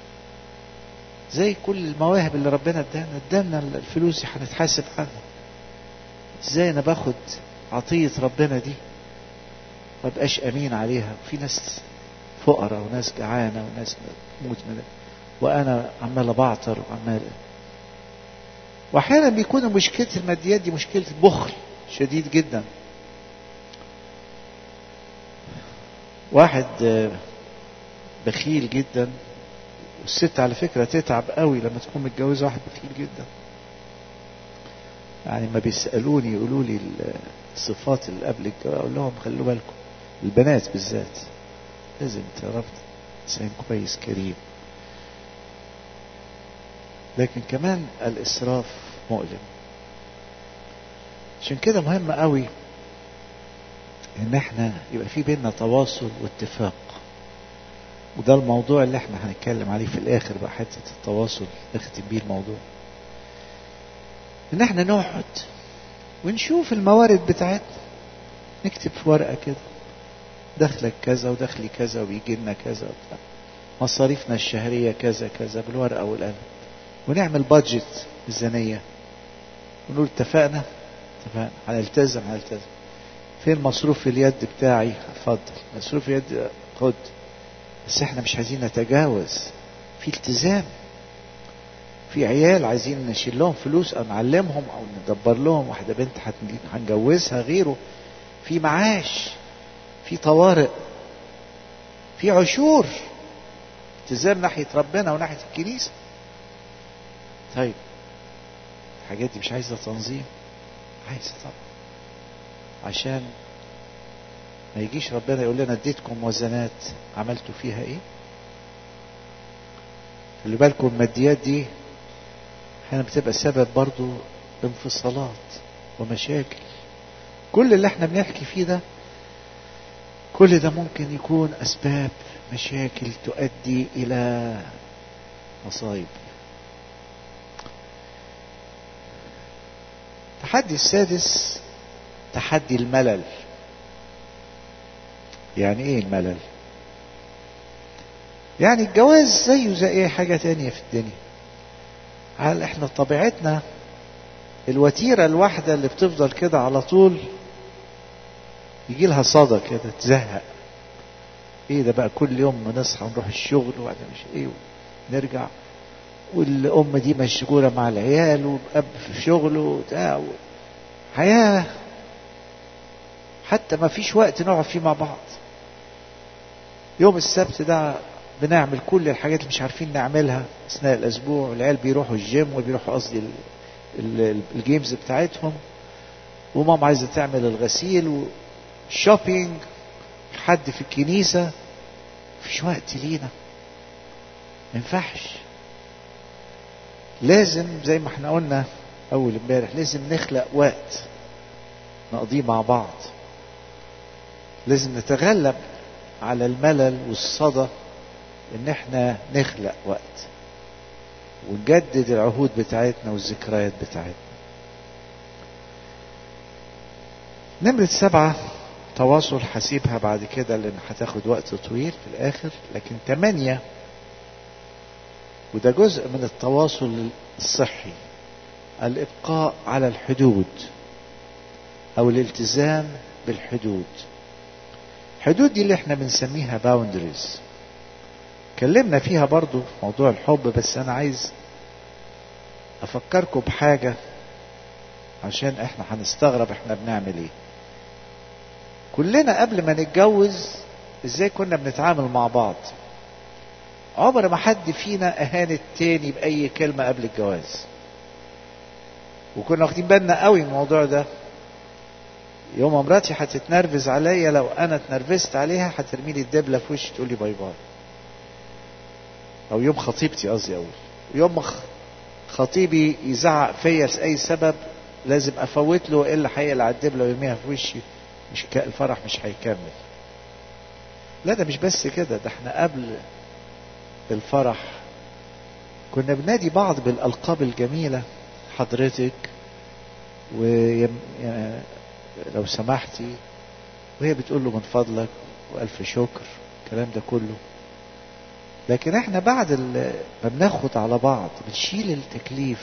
زي كل المواهب اللي ربنا ادانا ادانا الفلوس دي هنتحاسب عنها ازاي انا باخد عطية ربنا دي ما بقاش امين عليها في ناس فقراء وناس جعانة وناس موت من وانا عمال بعطر وعمال واحيانا بيكون مشكلة الماديات دي مشكلة بخل شديد جدا واحد بخيل جدا والست على فكرة تتعب قوي لما تكون متجوزة واحد بخيل جدا يعني ما بيسألوني يقولوا لي الصفات اللي قبل الجواز اقول لهم خلوا بالكم البنات بالذات لازم تعرف انسان كويس كريم لكن كمان الاسراف مؤلم عشان كده مهم قوي ان احنا يبقى في بيننا تواصل واتفاق وده الموضوع اللي احنا هنتكلم عليه في الاخر بقى حته التواصل نختم بيه الموضوع ان احنا نقعد ونشوف الموارد بتاعتنا نكتب في ورقه كده دخلك كذا ودخلي كذا وبيجي لنا كذا وبتاع مصاريفنا الشهريه كذا كذا بالورقه والقلم ونعمل بادجت ميزانيه ونقول اتفقنا اتفقنا هنلتزم هنلتزم فين مصروف اليد بتاعي اتفضل مصروف اليد خد بس احنا مش عايزين نتجاوز في التزام في عيال عايزين نشيل لهم فلوس او نعلمهم او ندبر لهم واحده بنت هنجوزها غيره في معاش في طوارئ في عشور التزام ناحيه ربنا وناحيه الكنيسه طيب الحاجات دي مش عايزه تنظيم عايزه طبعا عشان ما يجيش ربنا يقول لنا اديتكم موازنات عملتوا فيها ايه خلي بالكم الماديات دي احيانا بتبقى سبب برضو انفصالات ومشاكل كل اللي احنا بنحكي فيه ده كل ده ممكن يكون اسباب مشاكل تؤدي الى مصايب التحدي السادس تحدي الملل يعني ايه الملل يعني الجواز زيه زي اي حاجة تانية في الدنيا هل احنا طبيعتنا الوتيرة الواحدة اللي بتفضل كده على طول يجي لها صدى كده تزهق ايه ده بقى كل يوم نصحى ونروح الشغل وبعدين مش ايه نرجع والام دي مشغوله مع العيال والاب في شغله وبتاع حياه حتى ما فيش وقت نقعد فيه مع بعض يوم السبت ده بنعمل كل الحاجات اللي مش عارفين نعملها اثناء الاسبوع العيال بيروحوا الجيم وبيروحوا قصدي الجيمز بتاعتهم وماما عايزه تعمل الغسيل والشوبينج حد في الكنيسه مفيش وقت لينا ما ينفعش لازم زي ما احنا قلنا اول امبارح لازم نخلق وقت نقضيه مع بعض لازم نتغلب على الملل والصدى ان احنا نخلق وقت ونجدد العهود بتاعتنا والذكريات بتاعتنا نمرة سبعة تواصل هسيبها بعد كده لان هتاخد وقت طويل في الاخر لكن تمانية وده جزء من التواصل الصحي الابقاء على الحدود او الالتزام بالحدود الحدود دي اللي احنا بنسميها باوندريز اتكلمنا فيها برضو في موضوع الحب بس انا عايز افكركم بحاجة عشان احنا هنستغرب احنا بنعمل ايه كلنا قبل ما نتجوز ازاي كنا بنتعامل مع بعض عمر ما حد فينا اهان التاني باي كلمة قبل الجواز وكنا واخدين بالنا قوي من الموضوع ده يوم مراتي هتتنرفز عليا لو انا اتنرفزت عليها هترمي لي الدبله في وشي تقول لي باي باي او يوم خطيبتي قصدي اقول يوم خطيبي يزعق فيا لاي سبب لازم افوت له الا هيقلع الدبله ويرميها في وشي مش الفرح مش هيكمل لا ده مش بس كده ده احنا قبل الفرح كنا بنادي بعض بالألقاب الجميلة حضرتك ولو سمحتي وهي بتقول له من فضلك وألف شكر الكلام ده كله لكن احنا بعد ما بناخد على بعض بنشيل التكليف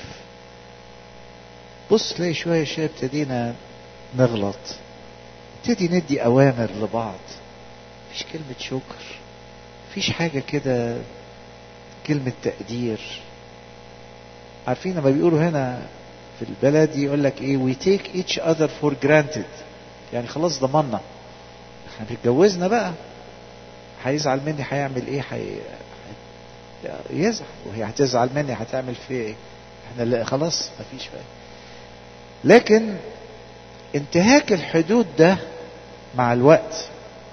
بص تلاقي شوية شوية ابتدينا نغلط نبتدي ندي أوامر لبعض مفيش كلمة شكر مفيش حاجة كده كلمة تقدير عارفين لما بيقولوا هنا في البلد يقول لك ايه we take each other for granted يعني خلاص ضمنا احنا اتجوزنا بقى هيزعل مني هيعمل ايه حي... يزعل وهي هتزعل مني هتعمل فيه ايه احنا لا خلاص مفيش بقى لكن انتهاك الحدود ده مع الوقت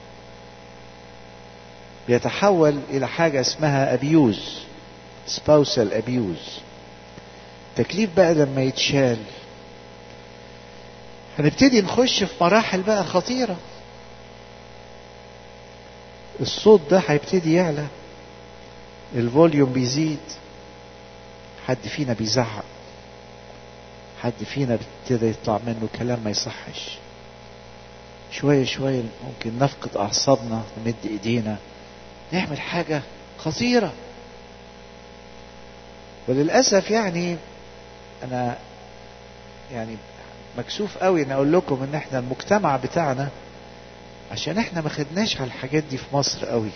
بيتحول الى حاجة اسمها ابيوز spousal abuse تكليف بقى لما يتشال هنبتدي نخش في مراحل بقى خطيرة الصوت ده هيبتدي يعلى الفوليوم بيزيد حد فينا بيزعق حد فينا ابتدى يطلع منه كلام ما يصحش شوية شوية ممكن نفقد أعصابنا نمد إيدينا نعمل حاجة خطيرة وللأسف يعني أنا يعني مكسوف قوي ان اقول لكم ان احنا المجتمع بتاعنا عشان احنا ما خدناش على الحاجات دي في مصر قوي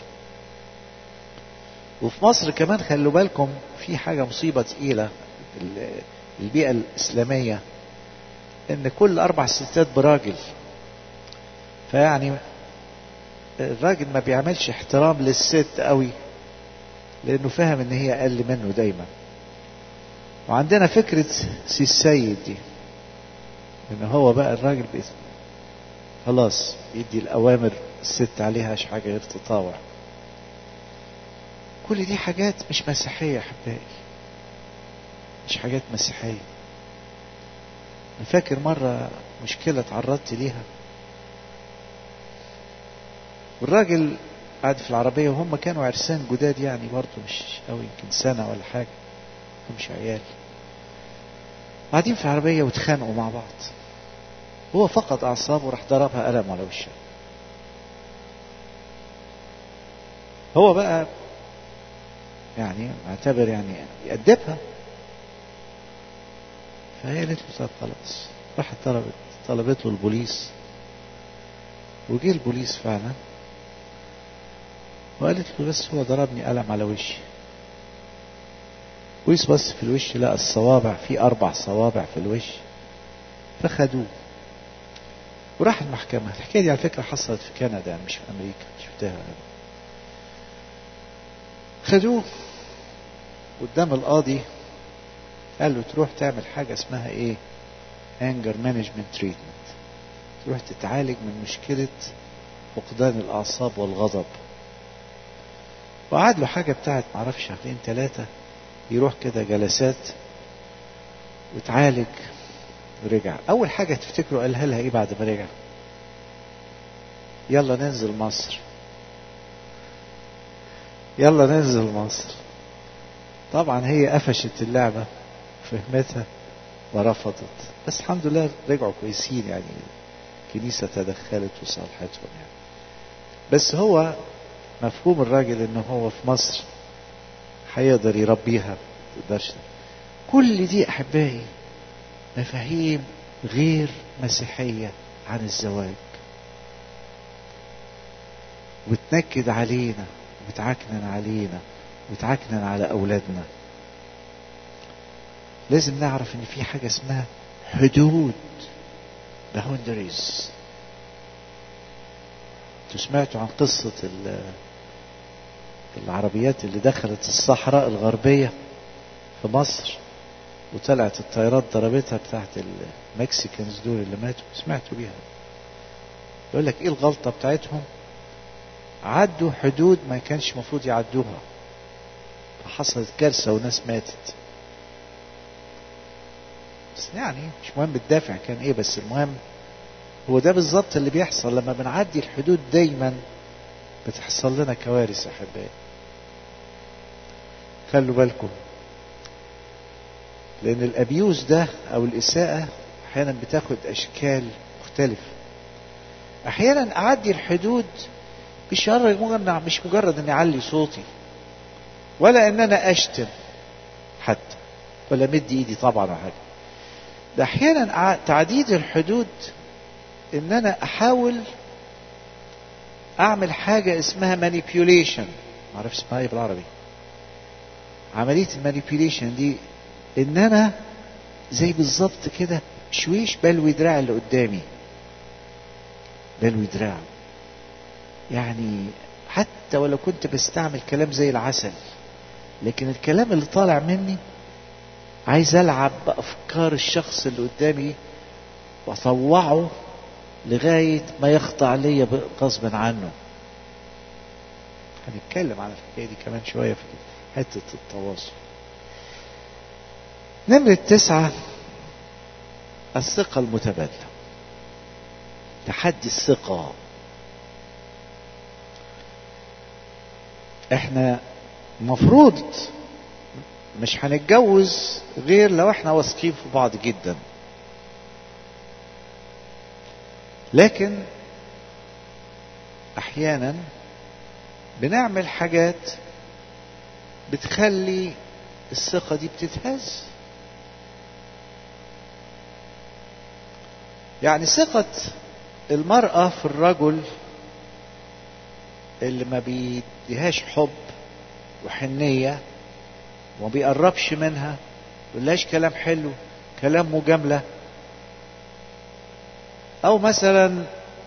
وفي مصر كمان خلوا بالكم في حاجة مصيبة تقيلة البيئة الإسلامية إن كل أربع ستات براجل فيعني الراجل ما بيعملش احترام للست قوي لأنه فاهم إن هي أقل منه دايما وعندنا فكرة سي السيد دي إن هو بقى الراجل باسم خلاص يدي الأوامر الست عليها مش حاجة غير تطاوع كل دي حاجات مش مسيحية يا أحبائي مش حاجات مسيحية أنا فاكر مرة مشكلة تعرضت ليها والراجل قاعد في العربية وهم كانوا عرسان جداد يعني برضه مش قوي يمكن سنة ولا حاجة مش عيال قاعدين في العربية واتخانقوا مع بعض هو فقد أعصابه وراح ضربها قلم على وشها هو بقى يعني معتبر يعني يأدبها فهي قالت له طب خلاص راحت طلبت طلبت له البوليس وجه البوليس فعلا وقالت له بس هو ضربني قلم على وشي البوليس بص في الوش لقى الصوابع في أربع صوابع في الوش فخدوه وراح المحكمة الحكاية دي على فكرة حصلت في كندا يعني مش في أمريكا شفتها أنا خدوه قدام القاضي قال له تروح تعمل حاجة اسمها ايه anger management treatment تروح تتعالج من مشكلة فقدان الأعصاب والغضب وقعد له حاجة بتاعت معرفش شهرين ثلاثة يروح كده جلسات وتعالج ورجع أول حاجة تفتكروا قالها لها إيه بعد ما رجع يلا ننزل مصر يلا ننزل مصر طبعا هي قفشت اللعبة فهمتها ورفضت بس الحمد لله رجعوا كويسين يعني الكنيسة تدخلت وصالحتهم يعني بس هو مفهوم الراجل ان هو في مصر هيقدر يربيها تقدرش كل دي احبائي مفاهيم غير مسيحية عن الزواج وتنكد علينا وتعكنن علينا وتعكنن على أولادنا لازم نعرف ان في حاجة اسمها حدود boundaries انتوا سمعتوا عن قصة العربيات اللي دخلت الصحراء الغربية في مصر وطلعت الطيارات ضربتها بتاعت المكسيكانز دول اللي ماتوا سمعتوا بيها يقول لك ايه الغلطة بتاعتهم عدوا حدود ما كانش المفروض يعدوها فحصلت كارثة وناس ماتت بس يعني مش مهم الدافع كان ايه بس المهم هو ده بالظبط اللي بيحصل لما بنعدي الحدود دايما بتحصل لنا كوارث يا احبائي خلوا بالكم لان الابيوز ده او الاساءة احيانا بتاخد اشكال مختلفة احيانا اعدي الحدود مش مجرد مش مجرد اني اعلي صوتي ولا ان انا اشتم حتى ولا مد ايدي طبعا ولا حاجه ده احيانا تعديد الحدود ان انا احاول اعمل حاجه اسمها مانيبيوليشن ما اعرفش اسمها ايه بالعربي عمليه المانيبيوليشن دي ان انا زي بالظبط كده شويش بلوي دراع اللي قدامي بلوي دراعه يعني حتى ولو كنت بستعمل كلام زي العسل لكن الكلام اللي طالع مني عايز العب بافكار الشخص اللي قدامي واطوعه لغايه ما يخضع ليا غصبا عنه هنتكلم عن الحكايه دي كمان شويه في حته التواصل نمرة تسعة الثقة المتبادلة تحدي الثقة احنا مفروض مش هنتجوز غير لو احنا واثقين في بعض جدا لكن احيانا بنعمل حاجات بتخلي الثقة دي بتتهز يعني ثقة المرأة في الرجل اللي ما بيديهاش حب وحنية وما بيقربش منها يقولهاش كلام حلو كلام مجاملة أو مثلا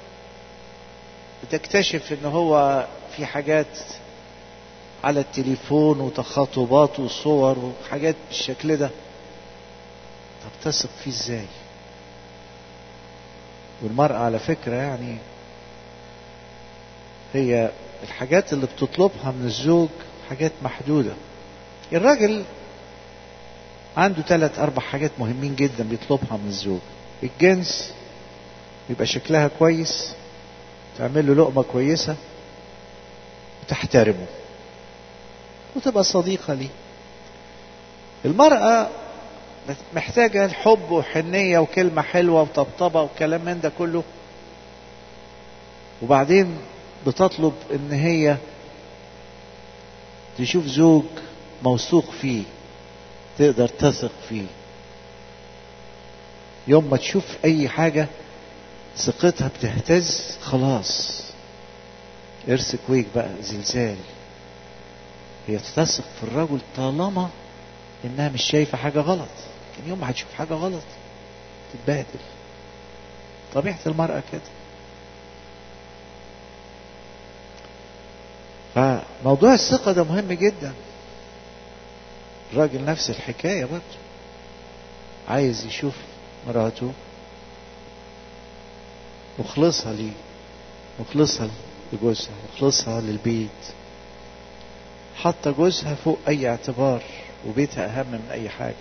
بتكتشف إن هو في حاجات على التليفون وتخاطبات وصور وحاجات بالشكل ده طب تثق فيه ازاي والمرأة على فكرة يعني هي الحاجات اللي بتطلبها من الزوج حاجات محدودة الراجل عنده ثلاث أربع حاجات مهمين جدا بيطلبها من الزوج الجنس يبقى شكلها كويس تعمل له لقمة كويسة وتحترمه وتبقى صديقة ليه المرأة محتاجة الحب وحنية وكلمة حلوة وطبطبة وكلام من ده كله وبعدين بتطلب ان هي تشوف زوج موثوق فيه تقدر تثق فيه يوم ما تشوف اي حاجة ثقتها بتهتز خلاص ارسك ويك بقى زلزال هي تثق في الرجل طالما انها مش شايفة حاجة غلط لكن يوم ما هتشوف حاجة غلط تتبهدل طبيعة المرأة كده فموضوع الثقة ده مهم جدا الراجل نفس الحكاية برضه عايز يشوف مراته مخلصها ليه مخلصها لجوزها مخلصها للبيت حاطة جوزها فوق أي اعتبار وبيتها أهم من أي حاجة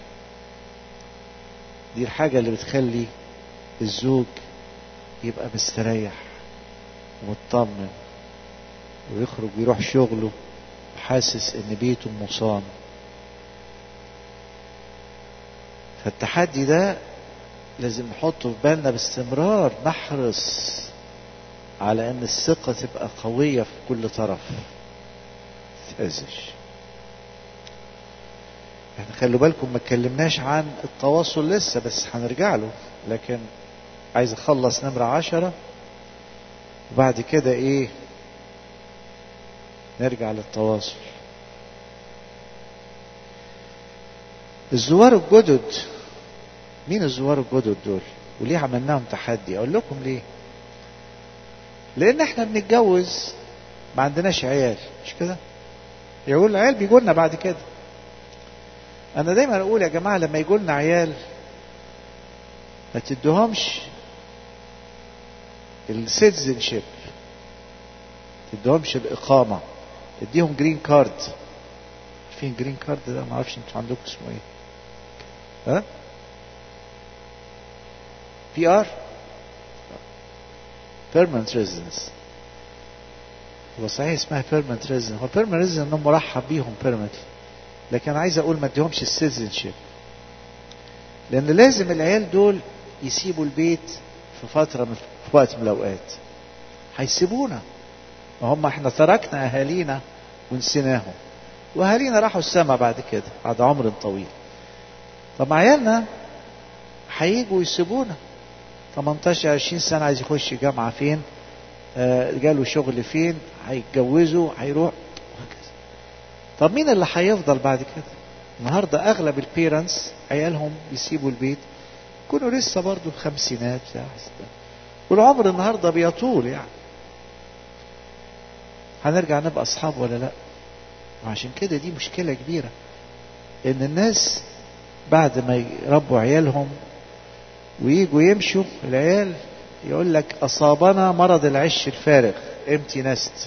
دي الحاجة اللي بتخلي الزوج يبقى مستريح ومطمن ويخرج ويروح شغله وحاسس ان بيته مصان فالتحدي ده لازم نحطه في بالنا باستمرار نحرص على ان الثقة تبقى قوية في كل طرف تتهزش احنا خلوا بالكم ما اتكلمناش عن التواصل لسه بس هنرجع له لكن عايز اخلص نمرة عشرة وبعد كده ايه نرجع للتواصل الزوار الجدد مين الزوار الجدد دول وليه عملناهم تحدي اقول لكم ليه لان احنا بنتجوز ما عندناش عيال مش كده يقول العيال بيجوا لنا بعد كده انا دايما اقول يا جماعه لما يجوا لنا عيال ما تدوهمش السيتيزن شيب تدوهمش الاقامه تديهم جرين كارد عارفين جرين كارد ده ما اعرفش انتوا عندكم اسمه ايه ها بي ار permanent residence هو صحيح اسمها permanent residence هو permanent residence انهم مرحب بيهم permanently لكن عايز اقول ما اديهمش السيتيزنشيب لان لازم العيال دول يسيبوا البيت في فتره من في وقت من الاوقات هيسيبونا ما هم احنا تركنا اهالينا ونسيناهم واهالينا راحوا السما بعد كده بعد عمر طويل طب عيالنا هيجوا يسيبونا 18 20 سنه عايز يخش جامعه فين آه جاله شغل فين هيتجوزوا هيروح وهكذا طب مين اللي هيفضل بعد كده النهارده اغلب البيرنتس عيالهم بيسيبوا البيت يكونوا لسه برضه في خمسينات بتاع والعمر النهارده بيطول يعني هنرجع نبقى اصحاب ولا لا وعشان كده دي مشكله كبيره ان الناس بعد ما يربوا عيالهم ويجوا يمشوا العيال يقول لك اصابنا مرض العش الفارغ امتي نست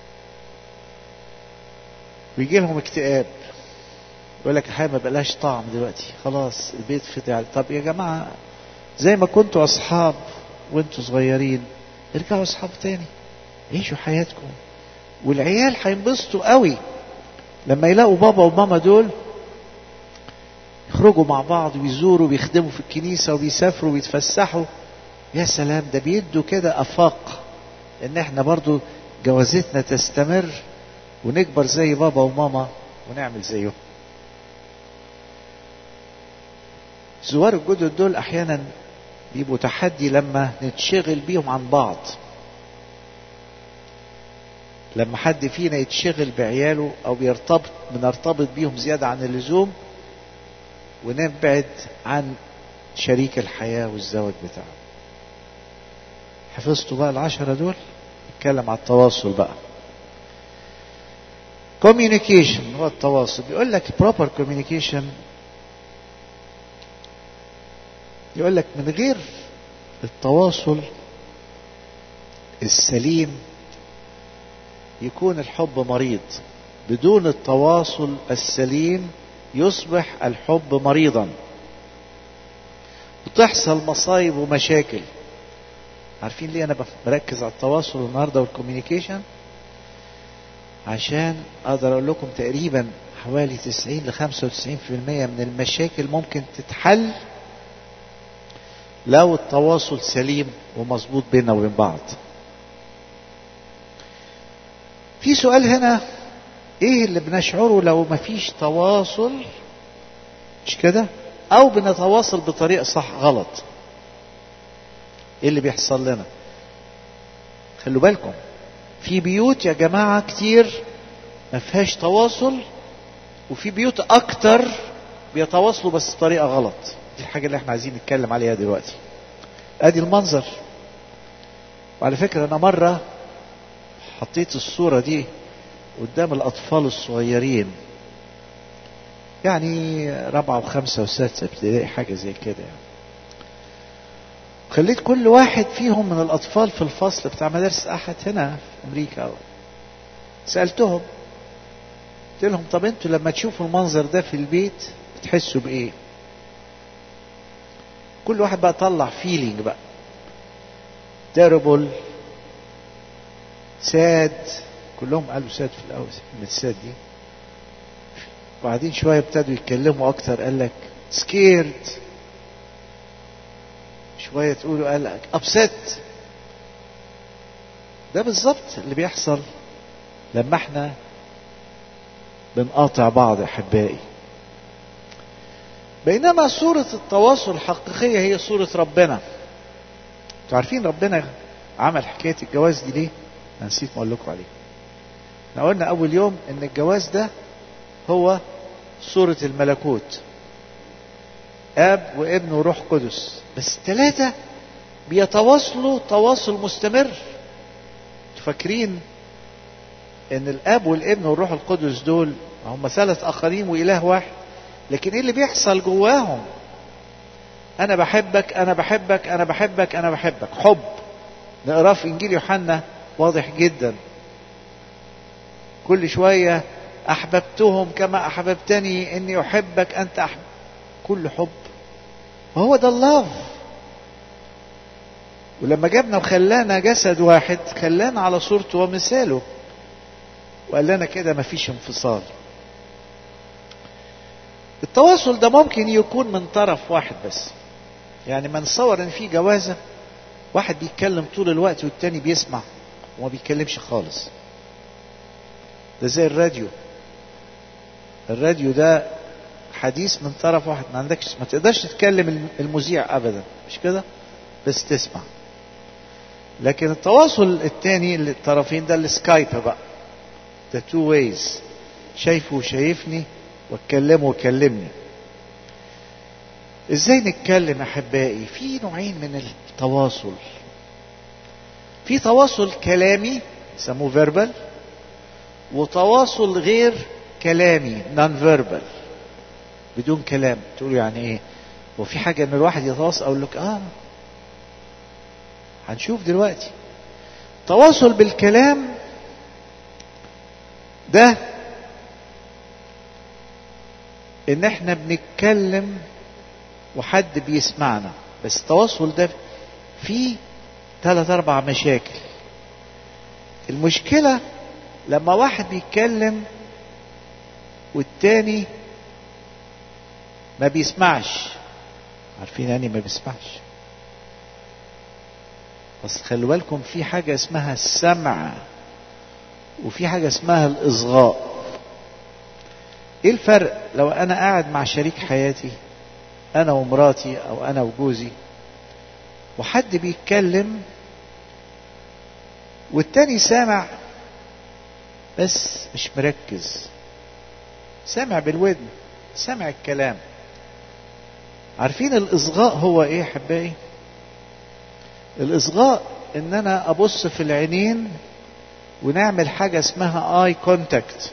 ويجي لهم اكتئاب يقول لك الحياه ما بقلاش طعم دلوقتي خلاص البيت فتح طب يا جماعه زي ما كنتوا اصحاب وانتوا صغيرين ارجعوا اصحاب تاني عيشوا حياتكم والعيال هينبسطوا قوي لما يلاقوا بابا وماما دول يخرجوا مع بعض ويزوروا ويخدموا في الكنيسة وبيسافروا ويتفسحوا يا سلام ده بيدوا كده أفاق إن إحنا برضو جوازتنا تستمر ونكبر زي بابا وماما ونعمل زيهم زوار الجدد دول أحيانا بيبقوا تحدي لما نتشغل بيهم عن بعض لما حد فينا يتشغل بعياله او بيرتبط بنرتبط بيهم زيادة عن اللزوم ونبعد عن شريك الحياة والزواج بتاعه حفظتوا بقى العشرة دول نتكلم على التواصل بقى communication هو التواصل بيقول لك proper communication يقول لك من غير التواصل السليم يكون الحب مريض بدون التواصل السليم يصبح الحب مريضا وتحصل مصايب ومشاكل عارفين ليه انا بركز على التواصل النهارده والكوميونيكيشن عشان اقدر اقول لكم تقريبا حوالي 90 ل 95% من المشاكل ممكن تتحل لو التواصل سليم ومظبوط بيننا وبين بعض في سؤال هنا ايه اللي بنشعره لو مفيش تواصل مش كده او بنتواصل بطريقه صح غلط ايه اللي بيحصل لنا خلوا بالكم في بيوت يا جماعه كتير ما فيهاش تواصل وفي بيوت اكتر بيتواصلوا بس بطريقه غلط دي الحاجه اللي احنا عايزين نتكلم عليها دلوقتي ادي المنظر وعلى فكره انا مره حطيت الصورة دي قدام الأطفال الصغيرين يعني رابعة وخمسة وستة ابتدائي حاجة زي كده يعني خليت كل واحد فيهم من الأطفال في الفصل بتاع مدارس أحد هنا في أمريكا سألتهم قلت لهم طب انتوا لما تشوفوا المنظر ده في البيت بتحسوا بإيه؟ كل واحد بقى طلع فيلينج بقى terrible ساد كلهم قالوا ساد في الاول كلمه ساد دي وبعدين شويه ابتدوا يتكلموا اكتر قال لك سكيرد شويه تقولوا قال لك ابست ده بالظبط اللي بيحصل لما احنا بنقاطع بعض احبائي بينما صورة التواصل الحقيقية هي صورة ربنا انتوا عارفين ربنا عمل حكاية الجواز دي ليه؟ انا نسيت اقول لكم عليه احنا قلنا اول يوم ان الجواز ده هو صورة الملكوت اب وابن وروح قدس بس الثلاثة بيتواصلوا تواصل مستمر فاكرين ان الاب والابن والروح القدس دول هم ثلاث اخرين واله واحد لكن ايه اللي بيحصل جواهم انا بحبك انا بحبك انا بحبك انا بحبك حب نقراه في انجيل يوحنا واضح جدا كل شوية أحببتهم كما أحببتني إني أحبك أنت أحب كل حب وهو ده اللاف ولما جابنا وخلانا جسد واحد خلانا على صورته ومثاله وقال لنا كده مفيش انفصال التواصل ده ممكن يكون من طرف واحد بس يعني ما نصور ان في جوازه واحد بيتكلم طول الوقت والتاني بيسمع وما بيتكلمش خالص ده زي الراديو الراديو ده حديث من طرف واحد ما عندكش ما تقدرش تتكلم المذيع ابدا مش كده بس تسمع لكن التواصل التاني الطرفين ده السكايب بقى ده تو ويز شايفه وشايفني واتكلمه وكلمني ازاي نتكلم احبائي في نوعين من التواصل في تواصل كلامي يسموه فيربال وتواصل غير كلامي نون فيربال بدون كلام تقول يعني ايه وفي حاجه ان الواحد يتواصل اقول لك اه هنشوف دلوقتي تواصل بالكلام ده ان احنا بنتكلم وحد بيسمعنا بس التواصل ده فيه ثلاث اربع مشاكل المشكله لما واحد بيتكلم والتاني ما بيسمعش عارفين يعني ما بيسمعش بس خلوا بالكم في حاجة اسمها السمع وفي حاجة اسمها الإصغاء ايه الفرق لو انا قاعد مع شريك حياتي انا ومراتي او انا وجوزي وحد بيتكلم والتاني سامع بس مش مركز سامع بالودن سامع الكلام عارفين الاصغاء هو ايه احبائي الاصغاء ان انا ابص في العينين ونعمل حاجه اسمها اي كونتاكت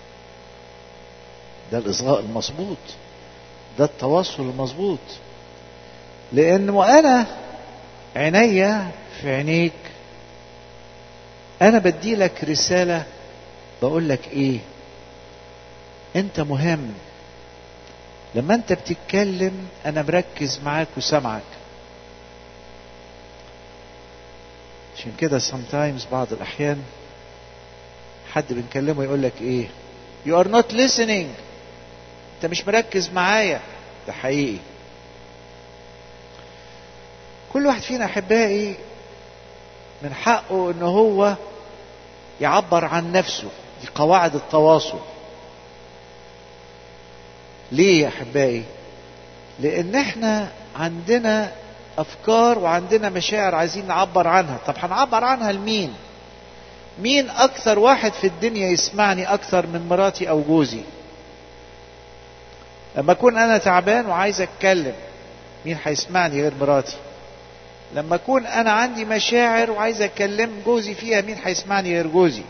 ده الاصغاء المظبوط ده التواصل المظبوط لان وانا عينيا في عينيك انا بدي لك رساله بقول لك ايه انت مهم لما انت بتتكلم انا مركز معاك وسامعك عشان كده sometimes بعض الاحيان حد بنكلمه يقول لك ايه you are not listening انت مش مركز معايا ده حقيقي كل واحد فينا احبائي من حقه ان هو يعبر عن نفسه دي قواعد التواصل ليه يا احبائي لان احنا عندنا افكار وعندنا مشاعر عايزين نعبر عنها طب هنعبر عنها لمين مين اكثر واحد في الدنيا يسمعني اكثر من مراتي او جوزي لما اكون انا تعبان وعايز اتكلم مين هيسمعني غير مراتي لما اكون انا عندي مشاعر وعايز اكلم جوزي فيها مين هيسمعني غير جوزي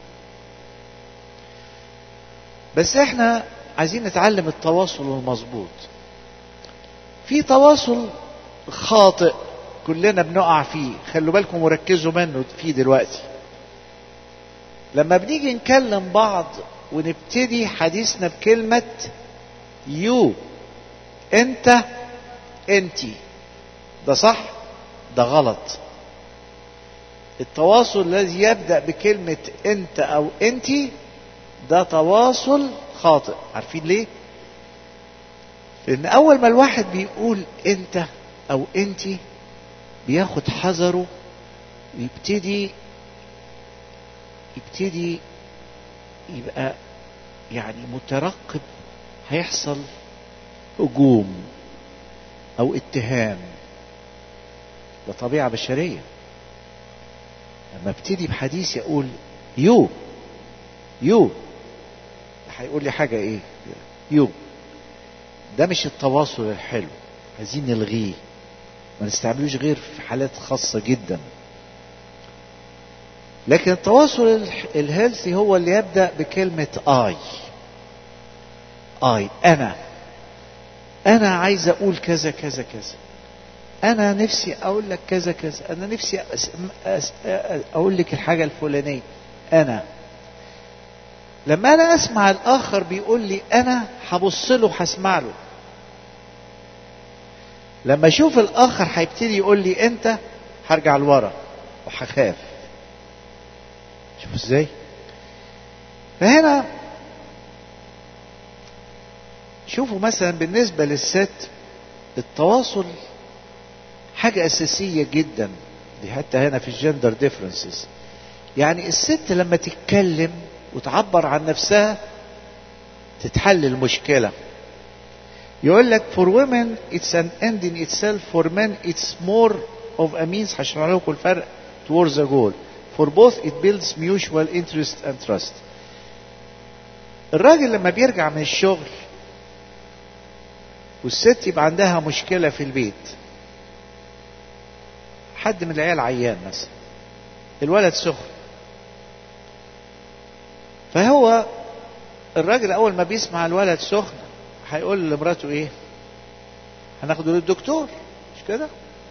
بس احنا عايزين نتعلم التواصل المظبوط في تواصل خاطئ كلنا بنقع فيه خلوا بالكم وركزوا منه فيه دلوقتي لما بنيجي نكلم بعض ونبتدي حديثنا بكلمة يو انت انتي ده صح ده غلط التواصل الذي يبدأ بكلمة انت او انتي ده تواصل خاطئ عارفين ليه لان اول ما الواحد بيقول انت او انتي بياخد حذره ويبتدي يبتدي يبقى يعني مترقب هيحصل هجوم او اتهام ده طبيعة بشرية لما ابتدي بحديث يقول يو يو هيقول لي حاجة ايه يو ده مش التواصل الحلو عايزين نلغيه ما نستعملوش غير في حالات خاصة جدا لكن التواصل الهيلثي هو اللي يبدأ بكلمة اي اي انا انا عايز اقول كذا كذا كذا انا نفسي اقول لك كذا كذا انا نفسي أس... أس... اقول لك الحاجة الفلانية انا لما انا اسمع الاخر بيقول لي انا هبص له هسمع له لما اشوف الاخر هيبتدي يقول لي انت هرجع لورا وهخاف شوف ازاي فهنا شوفوا مثلا بالنسبة للست التواصل حاجة أساسية جدا دي حتى هنا في الجندر ديفرنسز يعني الست لما تتكلم وتعبر عن نفسها تتحل المشكلة يقول لك for women it's an end in itself for men it's more of a means هشرح لكم الفرق towards the goal for both it builds mutual interest and trust الراجل لما بيرجع من الشغل والست يبقى عندها مشكلة في البيت حد من العيال عيان مثلا الولد سخن فهو الراجل اول ما بيسمع الولد سخن هيقول لمراته ايه هناخده للدكتور مش كده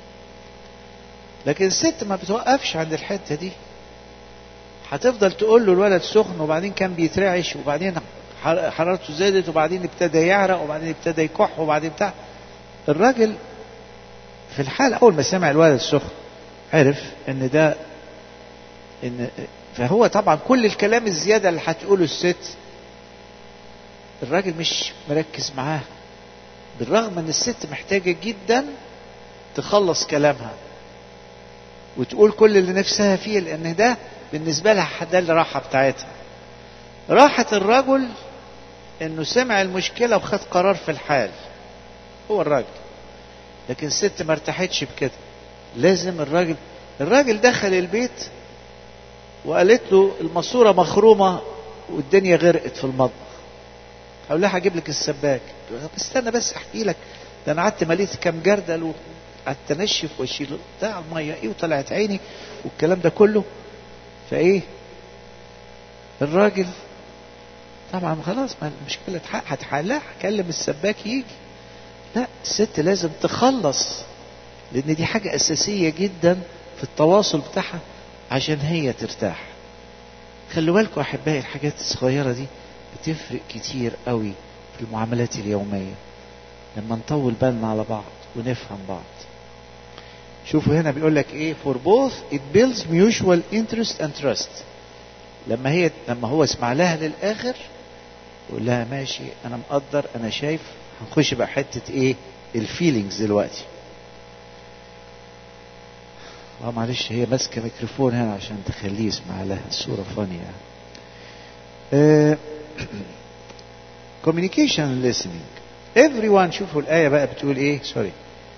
لكن الست ما بتوقفش عند الحته دي هتفضل تقول له الولد سخن وبعدين كان بيترعش وبعدين حرارته زادت وبعدين ابتدى يعرق وبعدين ابتدى يكح وبعدين بتاع الراجل في الحال اول ما سمع الولد سخن عرف ان ده ان فهو طبعا كل الكلام الزياده اللي هتقوله الست الراجل مش مركز معاه بالرغم ان الست محتاجه جدا تخلص كلامها وتقول كل اللي نفسها فيه لان ده بالنسبه لها ده الراحه بتاعتها راحه الرجل انه سمع المشكله وخد قرار في الحال هو الراجل لكن الست ما ارتاحتش بكده لازم الراجل الراجل دخل البيت وقالت له الماسوره مخرومه والدنيا غرقت في المطبخ هقول لها هجيب لك السباك استنى بس احكي لك ده انا قعدت مليت كام جردل وقعدت انشف واشيل بتاع الميه ايه وطلعت عيني والكلام ده كله فايه الراجل طبعا خلاص ما المشكله هتحلها هكلم السباك يجي لا الست لازم تخلص لان دي حاجه اساسيه جدا في التواصل بتاعها عشان هي ترتاح خلوا بالكم احبائي الحاجات الصغيره دي بتفرق كتير قوي في المعاملات اليوميه لما نطول بالنا على بعض ونفهم بعض شوفوا هنا بيقول لك ايه for both it builds mutual interest and trust لما هي لما هو اسمع لها للاخر يقول لها ماشي انا مقدر انا شايف هنخش بقى حته ايه الفيلينجز دلوقتي اه معلش هي ماسكه ميكروفون هنا عشان تخليه يسمع لها الصوره فانية يعني. uh, communication listening everyone شوفوا الآية بقى بتقول ايه سوري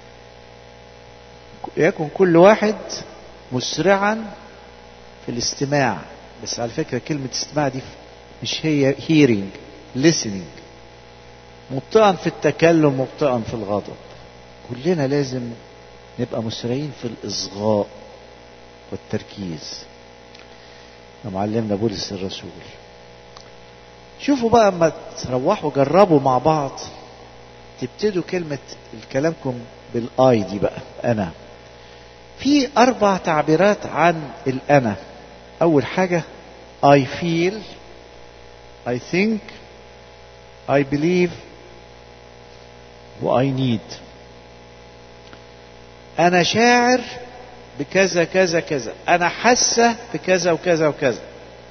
يكن كل واحد مسرعا في الاستماع بس على فكرة كلمة استماع دي مش هي hearing listening مبطئا في التكلم مبطئا في الغضب كلنا لازم نبقى مسرعين في الإصغاء والتركيز معلمنا بولس الرسول شوفوا بقى اما تروحوا جربوا مع بعض تبتدوا كلمة كلامكم بالاي دي بقى انا في اربع تعبيرات عن الانا اول حاجة I feel I think I believe و I need انا شاعر بكذا كذا كذا انا حاسة بكذا وكذا وكذا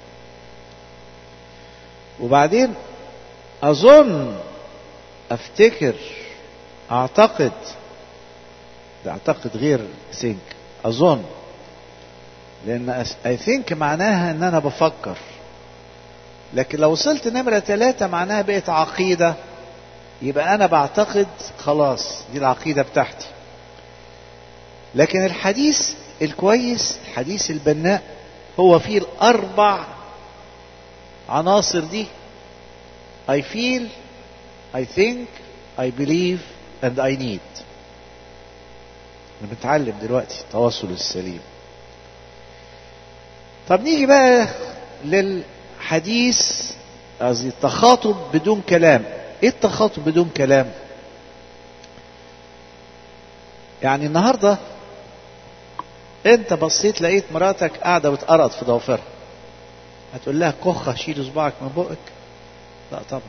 وبعدين اظن افتكر اعتقد ده اعتقد غير think اظن لان I think معناها ان انا بفكر لكن لو وصلت نمرة ثلاثة معناها بقت عقيدة يبقى انا بعتقد خلاص دي العقيدة بتاعتي لكن الحديث الكويس الحديث البناء هو فيه الاربع عناصر دي I feel I think I believe and I need احنا بنتعلم دلوقتي التواصل السليم طب نيجي بقى للحديث قصدي التخاطب بدون كلام ايه التخاطب بدون كلام يعني النهارده انت بصيت لقيت مراتك قاعده بتقرط في ضوافرها هتقول لها كخه شيل صباعك من بقك لا طبعا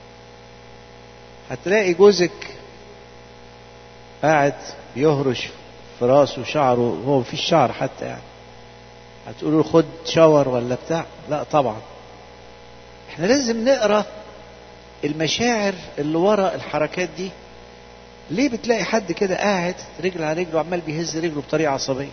هتلاقي جوزك قاعد بيهرش في راسه شعره هو مفيش شعر حتى يعني هتقول له خد شاور ولا بتاع لا طبعا احنا لازم نقرا المشاعر اللي ورا الحركات دي ليه بتلاقي حد كده قاعد رجل على رجله عمال بيهز رجله بطريقه عصبيه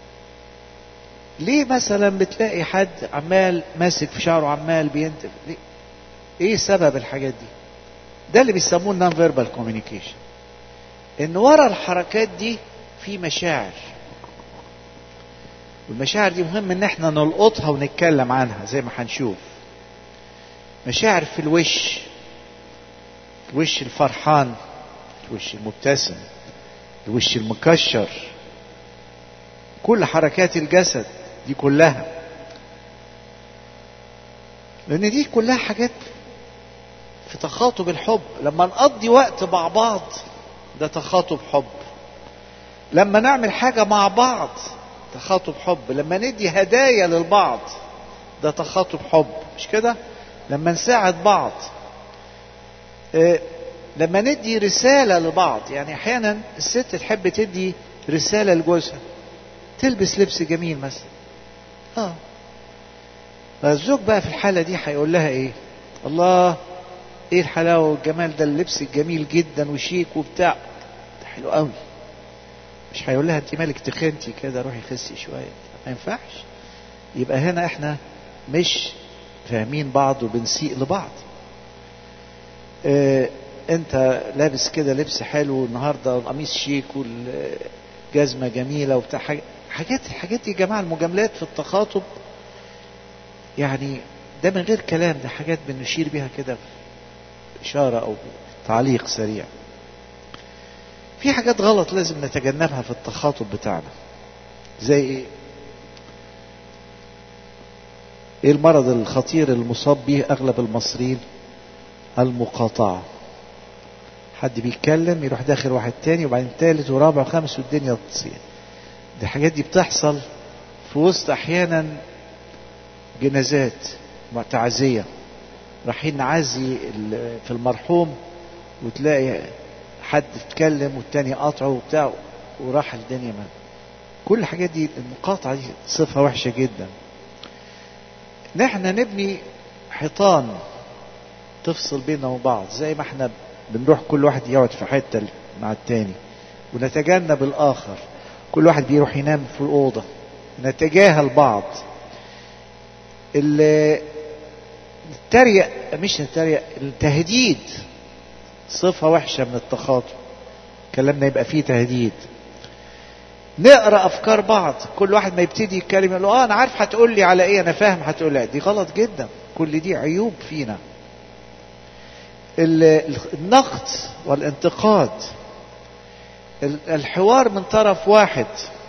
ليه مثلا بتلاقي حد عمال ماسك في شعره عمال بينتف ليه؟ ايه سبب الحاجات دي ده اللي بيسموه النون فيربال كوميونيكيشن ان ورا الحركات دي في مشاعر والمشاعر دي مهم ان احنا نلقطها ونتكلم عنها زي ما هنشوف مشاعر في الوش الوش الفرحان الوش المبتسم الوش المكشر كل حركات الجسد دي كلها لان دي كلها حاجات في تخاطب الحب لما نقضي وقت مع بعض ده تخاطب حب لما نعمل حاجة مع بعض تخاطب حب لما ندي هدايا للبعض ده تخاطب حب مش كده لما نساعد بعض إيه لما ندي رسالة لبعض يعني أحيانا الست تحب تدي رسالة لجوزها تلبس لبس جميل مثلا اه فالزوج بقى في الحالة دي هيقول لها ايه الله ايه الحلاوة والجمال ده اللبس الجميل جدا وشيك وبتاع ده حلو قوي مش هيقول لها انت مالك تخنتي كده روحي خسي شوية ما ينفعش يبقى هنا احنا مش فاهمين بعض وبنسيء لبعض اه انت لابس كده لبس حلو النهارده القميص شيك والجزمه جميله وبتاع حاجات الحاجات دي يا جماعه المجاملات في التخاطب يعني ده من غير كلام ده حاجات بنشير بيها كده اشاره او تعليق سريع في حاجات غلط لازم نتجنبها في التخاطب بتاعنا زي ايه ايه المرض الخطير المصاب به اغلب المصريين المقاطعه حد بيتكلم يروح داخل واحد تاني وبعدين تالت ورابع وخامس والدنيا تصير دي الحاجات دي بتحصل في وسط احيانا جنازات تعزية رايحين نعزي في المرحوم وتلاقي حد اتكلم والتاني قاطعه وبتاع وراح الدنيا ما كل الحاجات دي المقاطعة دي صفة وحشة جدا نحن نبني حيطان تفصل بيننا وبعض زي ما احنا بنروح كل واحد يقعد في حته مع التاني ونتجنب الاخر كل واحد بيروح ينام في الاوضه نتجاهل بعض التريق مش التريق التهديد صفة وحشة من التخاطب كلامنا يبقى فيه تهديد نقرا افكار بعض كل واحد ما يبتدي يتكلم يقول له اه انا عارف هتقول لي على ايه انا فاهم هتقول لي دي غلط جدا كل دي عيوب فينا النقد والانتقاد الحوار من طرف واحد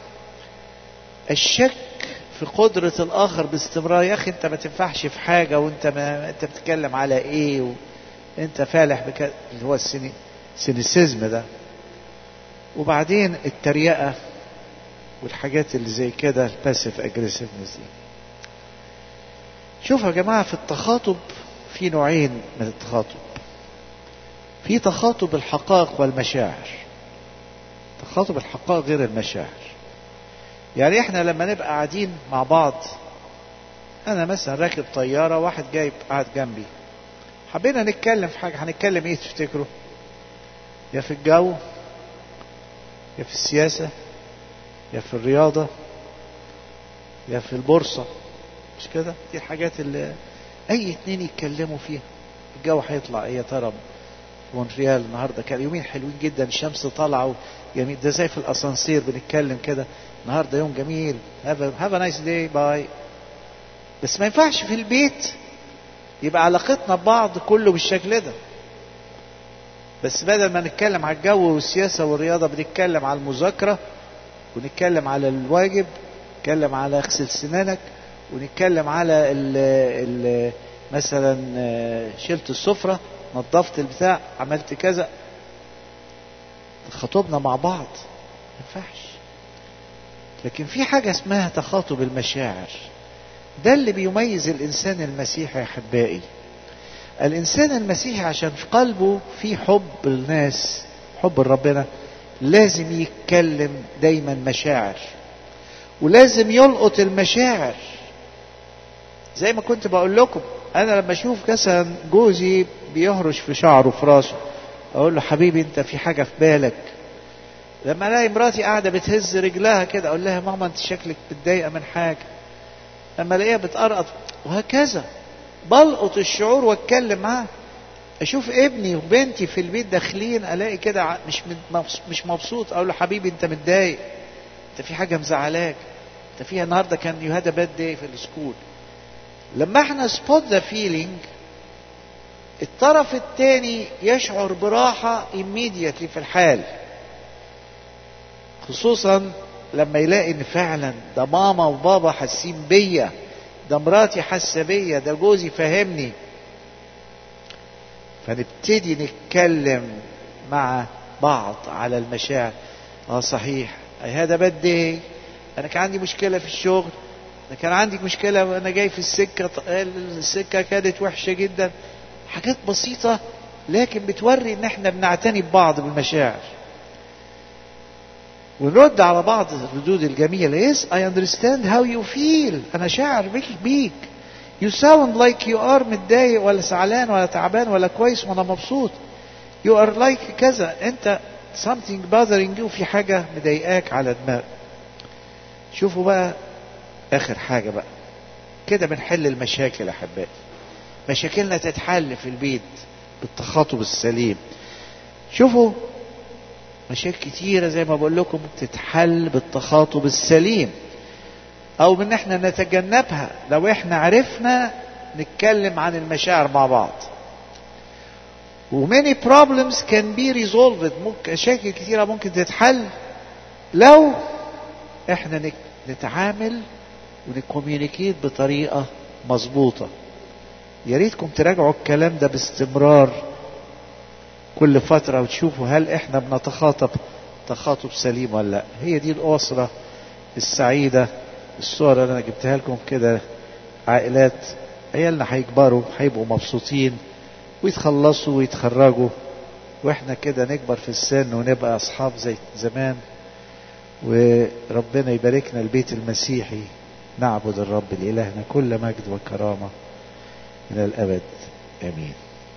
الشك في قدرة الآخر باستمرار يا أخي أنت ما تنفعش في حاجة وأنت ما أنت بتتكلم على إيه وأنت فالح بك اللي هو السيني سينيسيزم ده وبعدين التريقة والحاجات اللي زي كده الباسيف اجريسيفنس دي شوفوا يا جماعة في التخاطب في نوعين من التخاطب في تخاطب الحقائق والمشاعر تخاطب الحقائق غير المشاعر يعني احنا لما نبقى قاعدين مع بعض انا مثلا راكب طيارة واحد جايب قاعد جنبي حبينا نتكلم في حاجة هنتكلم ايه تفتكروا يا في الجو يا في السياسة يا في الرياضة يا في البورصة مش كده دي الحاجات اللي اي اتنين يتكلموا فيها الجو هيطلع ايه يا ترى في مونتريال النهارده كان يومين حلوين جدا الشمس طالعه جميل ده زي في الاسانسير بنتكلم كده النهارده يوم جميل هاف ا نايس داي باي بس ما ينفعش في البيت يبقى علاقتنا ببعض كله بالشكل ده بس بدل ما نتكلم على الجو والسياسه والرياضه بنتكلم على المذاكره ونتكلم على الواجب نتكلم على اغسل سنانك ونتكلم على ال ال مثلا شلت السفره نظفت البتاع عملت كذا خطبنا مع بعض ما ينفعش لكن في حاجة اسمها تخاطب المشاعر ده اللي بيميز الإنسان المسيحي يا أحبائي الإنسان المسيحي عشان في قلبه في حب الناس حب ربنا لازم يتكلم دايما مشاعر ولازم يلقط المشاعر زي ما كنت بقول لكم انا لما اشوف مثلا جوزي بيهرش في شعره في راسه اقول له حبيبي انت في حاجه في بالك لما الاقي مراتي قاعده بتهز رجلها كده اقول لها ماما انت شكلك متضايقه من حاجه لما الاقيها بتقرقط وهكذا بلقط الشعور واتكلم معاه اشوف ابني وبنتي في البيت داخلين الاقي كده مش مش مبسوط اقول له حبيبي انت متضايق انت في حاجه مزعلاك انت فيها النهارده كان يو هاد باد داي في السكول لما احنا سبوت ذا فيلينج الطرف الثاني يشعر براحه immediately في الحال خصوصا لما يلاقي ان فعلا ده ماما وبابا حاسين بيا ده مراتي حاسه بيا ده جوزي فاهمني فنبتدي نتكلم مع بعض على المشاعر اه صحيح هذا بدي انا كان عندي مشكله في الشغل انا كان عندي مشكله وانا جاي في السكه السكه كانت وحشه جدا حاجات بسيطه لكن بتوري ان احنا بنعتني ببعض بالمشاعر ونرد على بعض الردود الجميلة yes I understand how you feel أنا شاعر بيك بيك you sound like you are متضايق ولا زعلان ولا تعبان ولا كويس ولا مبسوط you are like كذا أنت something bothering you في حاجة مضايقاك على دماغك شوفوا بقى آخر حاجة بقى كده بنحل المشاكل أحبائي مشاكلنا تتحل في البيت بالتخاطب السليم شوفوا مشاكل كتيرة زي ما بقول لكم تتحل بالتخاطب السليم أو من إحنا نتجنبها لو إحنا عرفنا نتكلم عن المشاعر مع بعض وماني problems can be resolved ممكن مشاكل كتيرة ممكن تتحل لو إحنا نتعامل ونكوميونيكيت بطريقة مظبوطة يا ريتكم تراجعوا الكلام ده باستمرار كل فترة وتشوفوا هل احنا بنتخاطب تخاطب سليم ولا لا هي دي الأسرة السعيدة الصور اللي أنا جبتها لكم كده عائلات عيالنا هيكبروا هيبقوا مبسوطين ويتخلصوا ويتخرجوا واحنا كده نكبر في السن ونبقى أصحاب زي زمان وربنا يباركنا البيت المسيحي نعبد الرب لإلهنا كل مجد وكرامة إلى الأبد آمين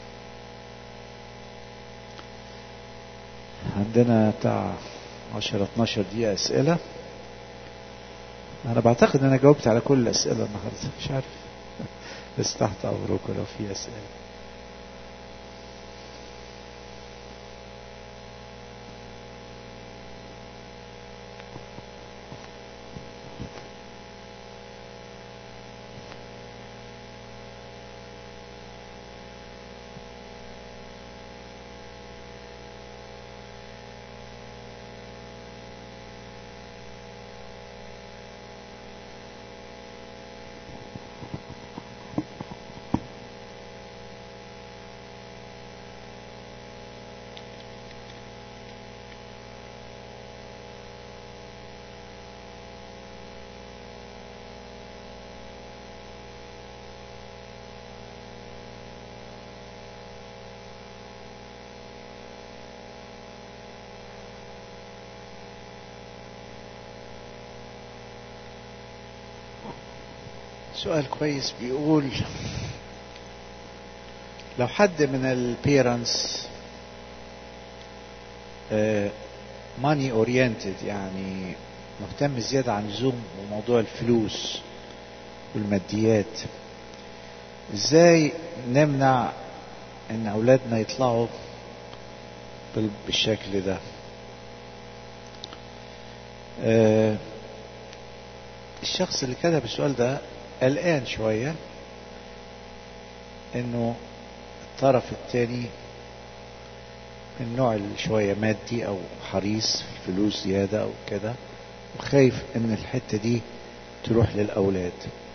عندنا بتاع 10 12 دقيقة أسئلة أنا بعتقد إن أنا جاوبت على كل الأسئلة النهاردة مش عارف بس تحت أمركم لو في أسئلة سؤال كويس بيقول لو حد من البيرنتس ماني اورينتد يعني مهتم زيادة عن اللزوم بموضوع الفلوس والماديات ازاي نمنع ان اولادنا يطلعوا بالشكل ده آه الشخص اللي كتب السؤال ده قلقان شوية انه الطرف الثاني من نوع اللي شوية مادي او حريص في الفلوس زيادة او كده وخايف ان الحتة دي تروح للاولاد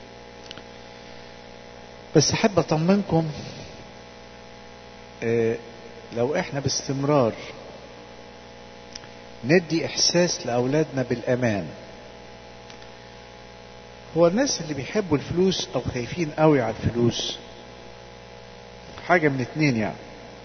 بس احب اطمنكم اه لو احنا باستمرار ندي احساس لاولادنا بالامان هو الناس اللي بيحبوا الفلوس او خايفين قوي على الفلوس حاجة من اتنين يعني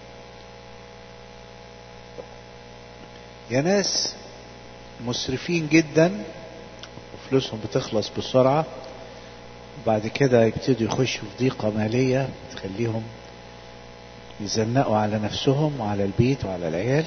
يا ناس مسرفين جدا وفلوسهم بتخلص بسرعة وبعد كده يبتدوا يخشوا في ضيقة مالية تخليهم يزنقوا على نفسهم وعلى البيت وعلى العيال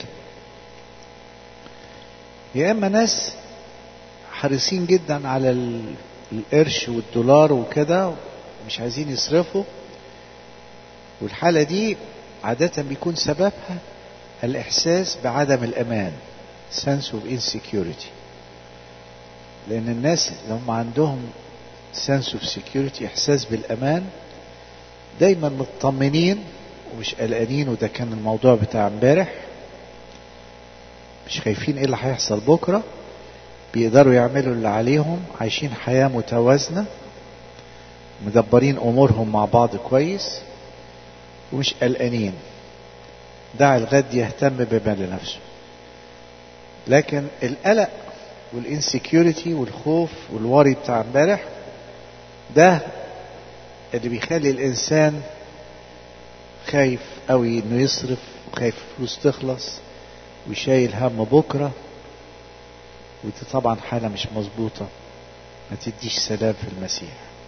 يا اما ناس حريصين جدا على ال- القرش والدولار وكده مش عايزين يصرفوا والحالة دي عادة بيكون سببها الإحساس بعدم الأمان sense of insecurity لأن الناس اللي هم عندهم sense of security إحساس بالأمان دايما مطمنين ومش قلقانين وده كان الموضوع بتاع امبارح مش خايفين ايه اللي هيحصل بكره بيقدروا يعملوا اللي عليهم عايشين حياه متوازنه مدبرين امورهم مع بعض كويس ومش قلقانين دع الغد يهتم بما لنفسه لكن القلق والانسكيورتي والخوف والوري بتاع امبارح ده اللي بيخلي الانسان خايف قوي انه يصرف وخايف الفلوس تخلص وشايل هم بكره ودي طبعا حاله مش مظبوطه ما تديش سلام في المسيح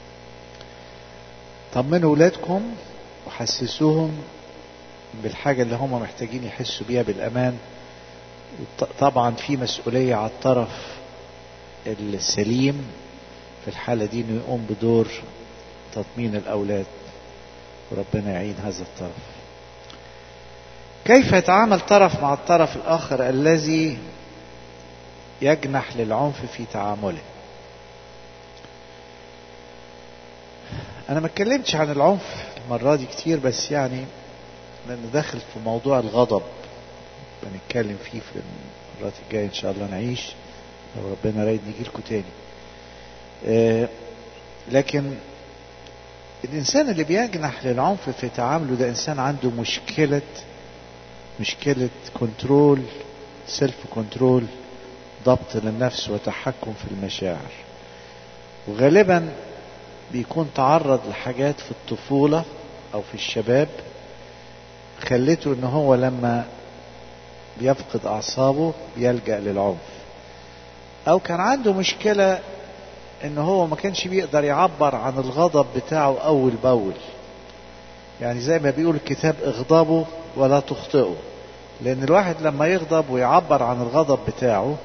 طمنوا ولادكم وحسسوهم بالحاجة اللي هم محتاجين يحسوا بيها بالأمان وط- طبعا في مسؤولية على الطرف السليم في الحالة دي انه يقوم بدور تطمين الأولاد وربنا يعين هذا الطرف كيف يتعامل طرف مع الطرف الآخر الذي يجنح للعنف في تعامله أنا ما اتكلمتش عن العنف المرة دي كتير بس يعني لأن داخل في موضوع الغضب بنتكلم فيه في المرات الجاية إن شاء الله نعيش لو ربنا رايد نيجي لكم تاني آه، لكن الإنسان اللي بيجنح للعنف في تعامله ده إنسان عنده مشكلة مشكلة كنترول سيلف كنترول ضبط للنفس وتحكم في المشاعر وغالبا بيكون تعرض لحاجات في الطفولة أو في الشباب خلته إن هو لما بيفقد أعصابه بيلجأ للعنف أو كان عنده مشكلة إن هو ما كانش بيقدر يعبر عن الغضب بتاعه أول بأول يعني زي ما بيقول الكتاب اغضبوا ولا تخطئوا لأن الواحد لما يغضب ويعبر عن الغضب بتاعه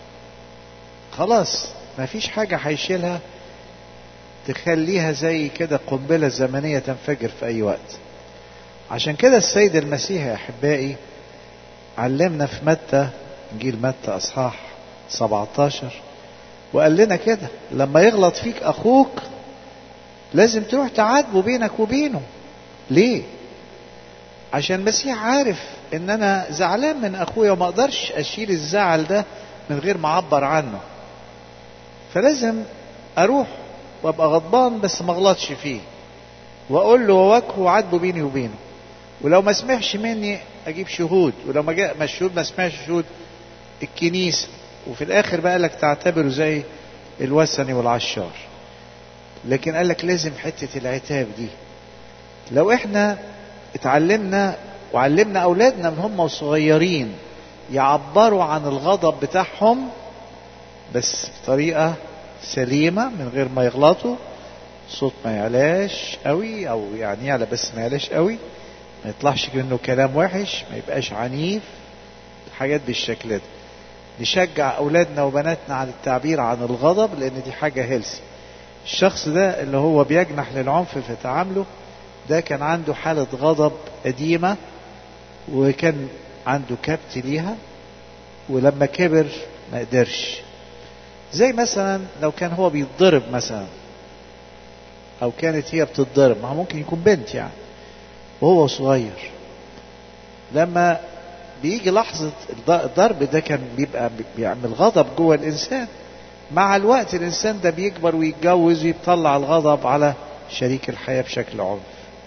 خلاص ما فيش حاجة هيشيلها تخليها زي كده قنبلة زمنية تنفجر في أي وقت عشان كده السيد المسيح يا أحبائي علمنا في متى إنجيل متى أصحاح 17 وقال لنا كده لما يغلط فيك أخوك لازم تروح تعاتبه بينك وبينه ليه؟ عشان المسيح عارف ان انا زعلان من اخويا وما اقدرش اشيل الزعل ده من غير ما اعبر عنه فلازم اروح وابقى غضبان بس ما اغلطش فيه واقول له وواجهه وعاتبه بيني وبينه ولو ما سمعش مني اجيب شهود ولو ما جاء ما الشهود ما سمعش شهود الكنيسه وفي الاخر بقى لك تعتبره زي الوثني والعشار لكن قال لك لازم حته العتاب دي لو احنا اتعلمنا وعلمنا اولادنا من هم صغيرين يعبروا عن الغضب بتاعهم بس بطريقه سليمه من غير ما يغلطوا صوت ما يعلاش قوي او يعني يعلى بس ما يعلاش قوي ما يطلعش منه كلام وحش ما يبقاش عنيف حاجات بالشكل ده نشجع اولادنا وبناتنا على التعبير عن الغضب لان دي حاجه هيلسي الشخص ده اللي هو بيجنح للعنف في تعامله ده كان عنده حالة غضب قديمة وكان عنده كبت ليها ولما كبر ما قدرش زي مثلا لو كان هو بيتضرب مثلا او كانت هي بتتضرب ما هو ممكن يكون بنت يعني وهو صغير لما بيجي لحظة الضرب ده كان بيبقى بيعمل غضب جوه الإنسان مع الوقت الإنسان ده بيكبر ويتجوز ويطلع الغضب على شريك الحياة بشكل عنف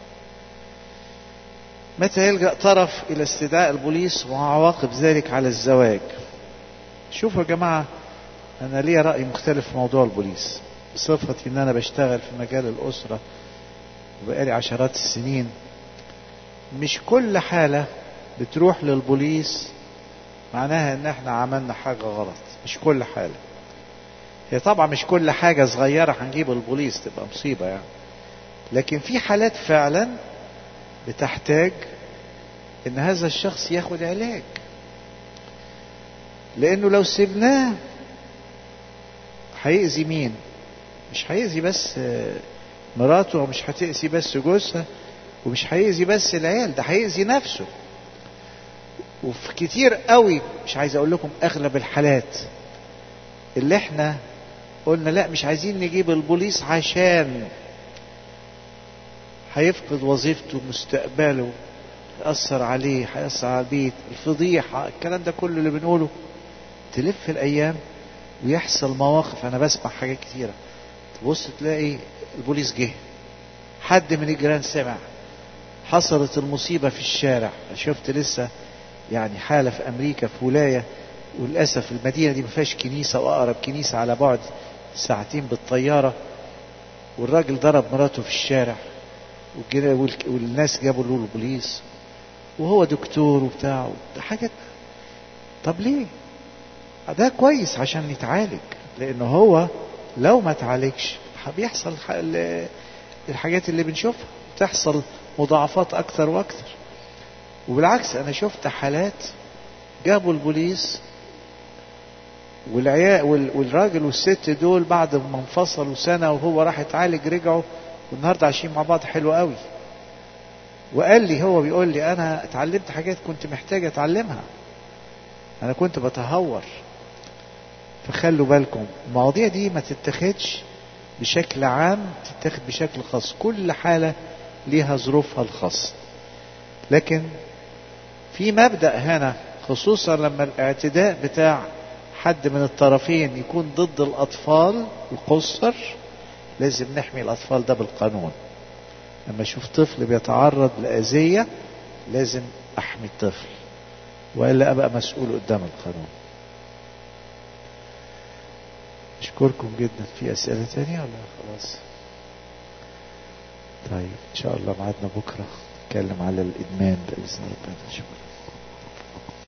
متى يلجأ طرف إلى استدعاء البوليس وعواقب ذلك على الزواج شوفوا يا جماعة أنا ليا رأي مختلف في موضوع البوليس بصفتي إن أنا بشتغل في مجال الأسرة وبقالي عشرات السنين مش كل حالة بتروح للبوليس معناها إن إحنا عملنا حاجة غلط مش كل حالة هي طبعا مش كل حاجة صغيرة هنجيب البوليس تبقى مصيبة يعني لكن في حالات فعلا بتحتاج ان هذا الشخص ياخد علاج لانه لو سيبناه هيأذي مين مش هيأذي بس مراته ومش هتأذي بس جوزها ومش هيأذي بس العيال ده هيأذي نفسه وفي كتير قوي مش عايز اقول لكم اغلب الحالات اللي احنا قلنا لا مش عايزين نجيب البوليس عشان هيفقد وظيفته مستقبله يأثر عليه هيأثر على البيت الفضيحة الكلام ده كله اللي بنقوله تلف الأيام ويحصل مواقف أنا بسمع حاجات كتيرة تبص تلاقي البوليس جه حد من الجيران سمع حصلت المصيبة في الشارع شفت لسه يعني حالة في أمريكا في ولاية وللأسف المدينة دي ما فيهاش كنيسة وأقرب كنيسة على بعد ساعتين بالطيارة والراجل ضرب مراته في الشارع والناس جابوا له البوليس وهو دكتور وبتاع حاجات طب ليه ده كويس عشان يتعالج لانه هو لو ما تعالجش بيحصل الحاجات اللي بنشوفها تحصل مضاعفات اكتر واكتر وبالعكس انا شفت حالات جابوا البوليس والعيال والراجل والست دول بعد ما انفصلوا سنه وهو راح يتعالج رجعوا والنهارده عايشين مع بعض حلو قوي وقال لي هو بيقول لي انا اتعلمت حاجات كنت محتاج اتعلمها انا كنت بتهور فخلوا بالكم المواضيع دي ما تتخذش بشكل عام تتاخد بشكل خاص كل حالة ليها ظروفها الخاصة لكن في مبدأ هنا خصوصا لما الاعتداء بتاع حد من الطرفين يكون ضد الأطفال القصر لازم نحمي الأطفال ده بالقانون لما أشوف طفل بيتعرض لأذية لازم أحمي الطفل وإلا أبقى مسؤول قدام القانون أشكركم جدا في أسئلة تانية ولا خلاص طيب إن شاء الله معادنا بكرة نتكلم على الإدمان بإذن ربنا شكرا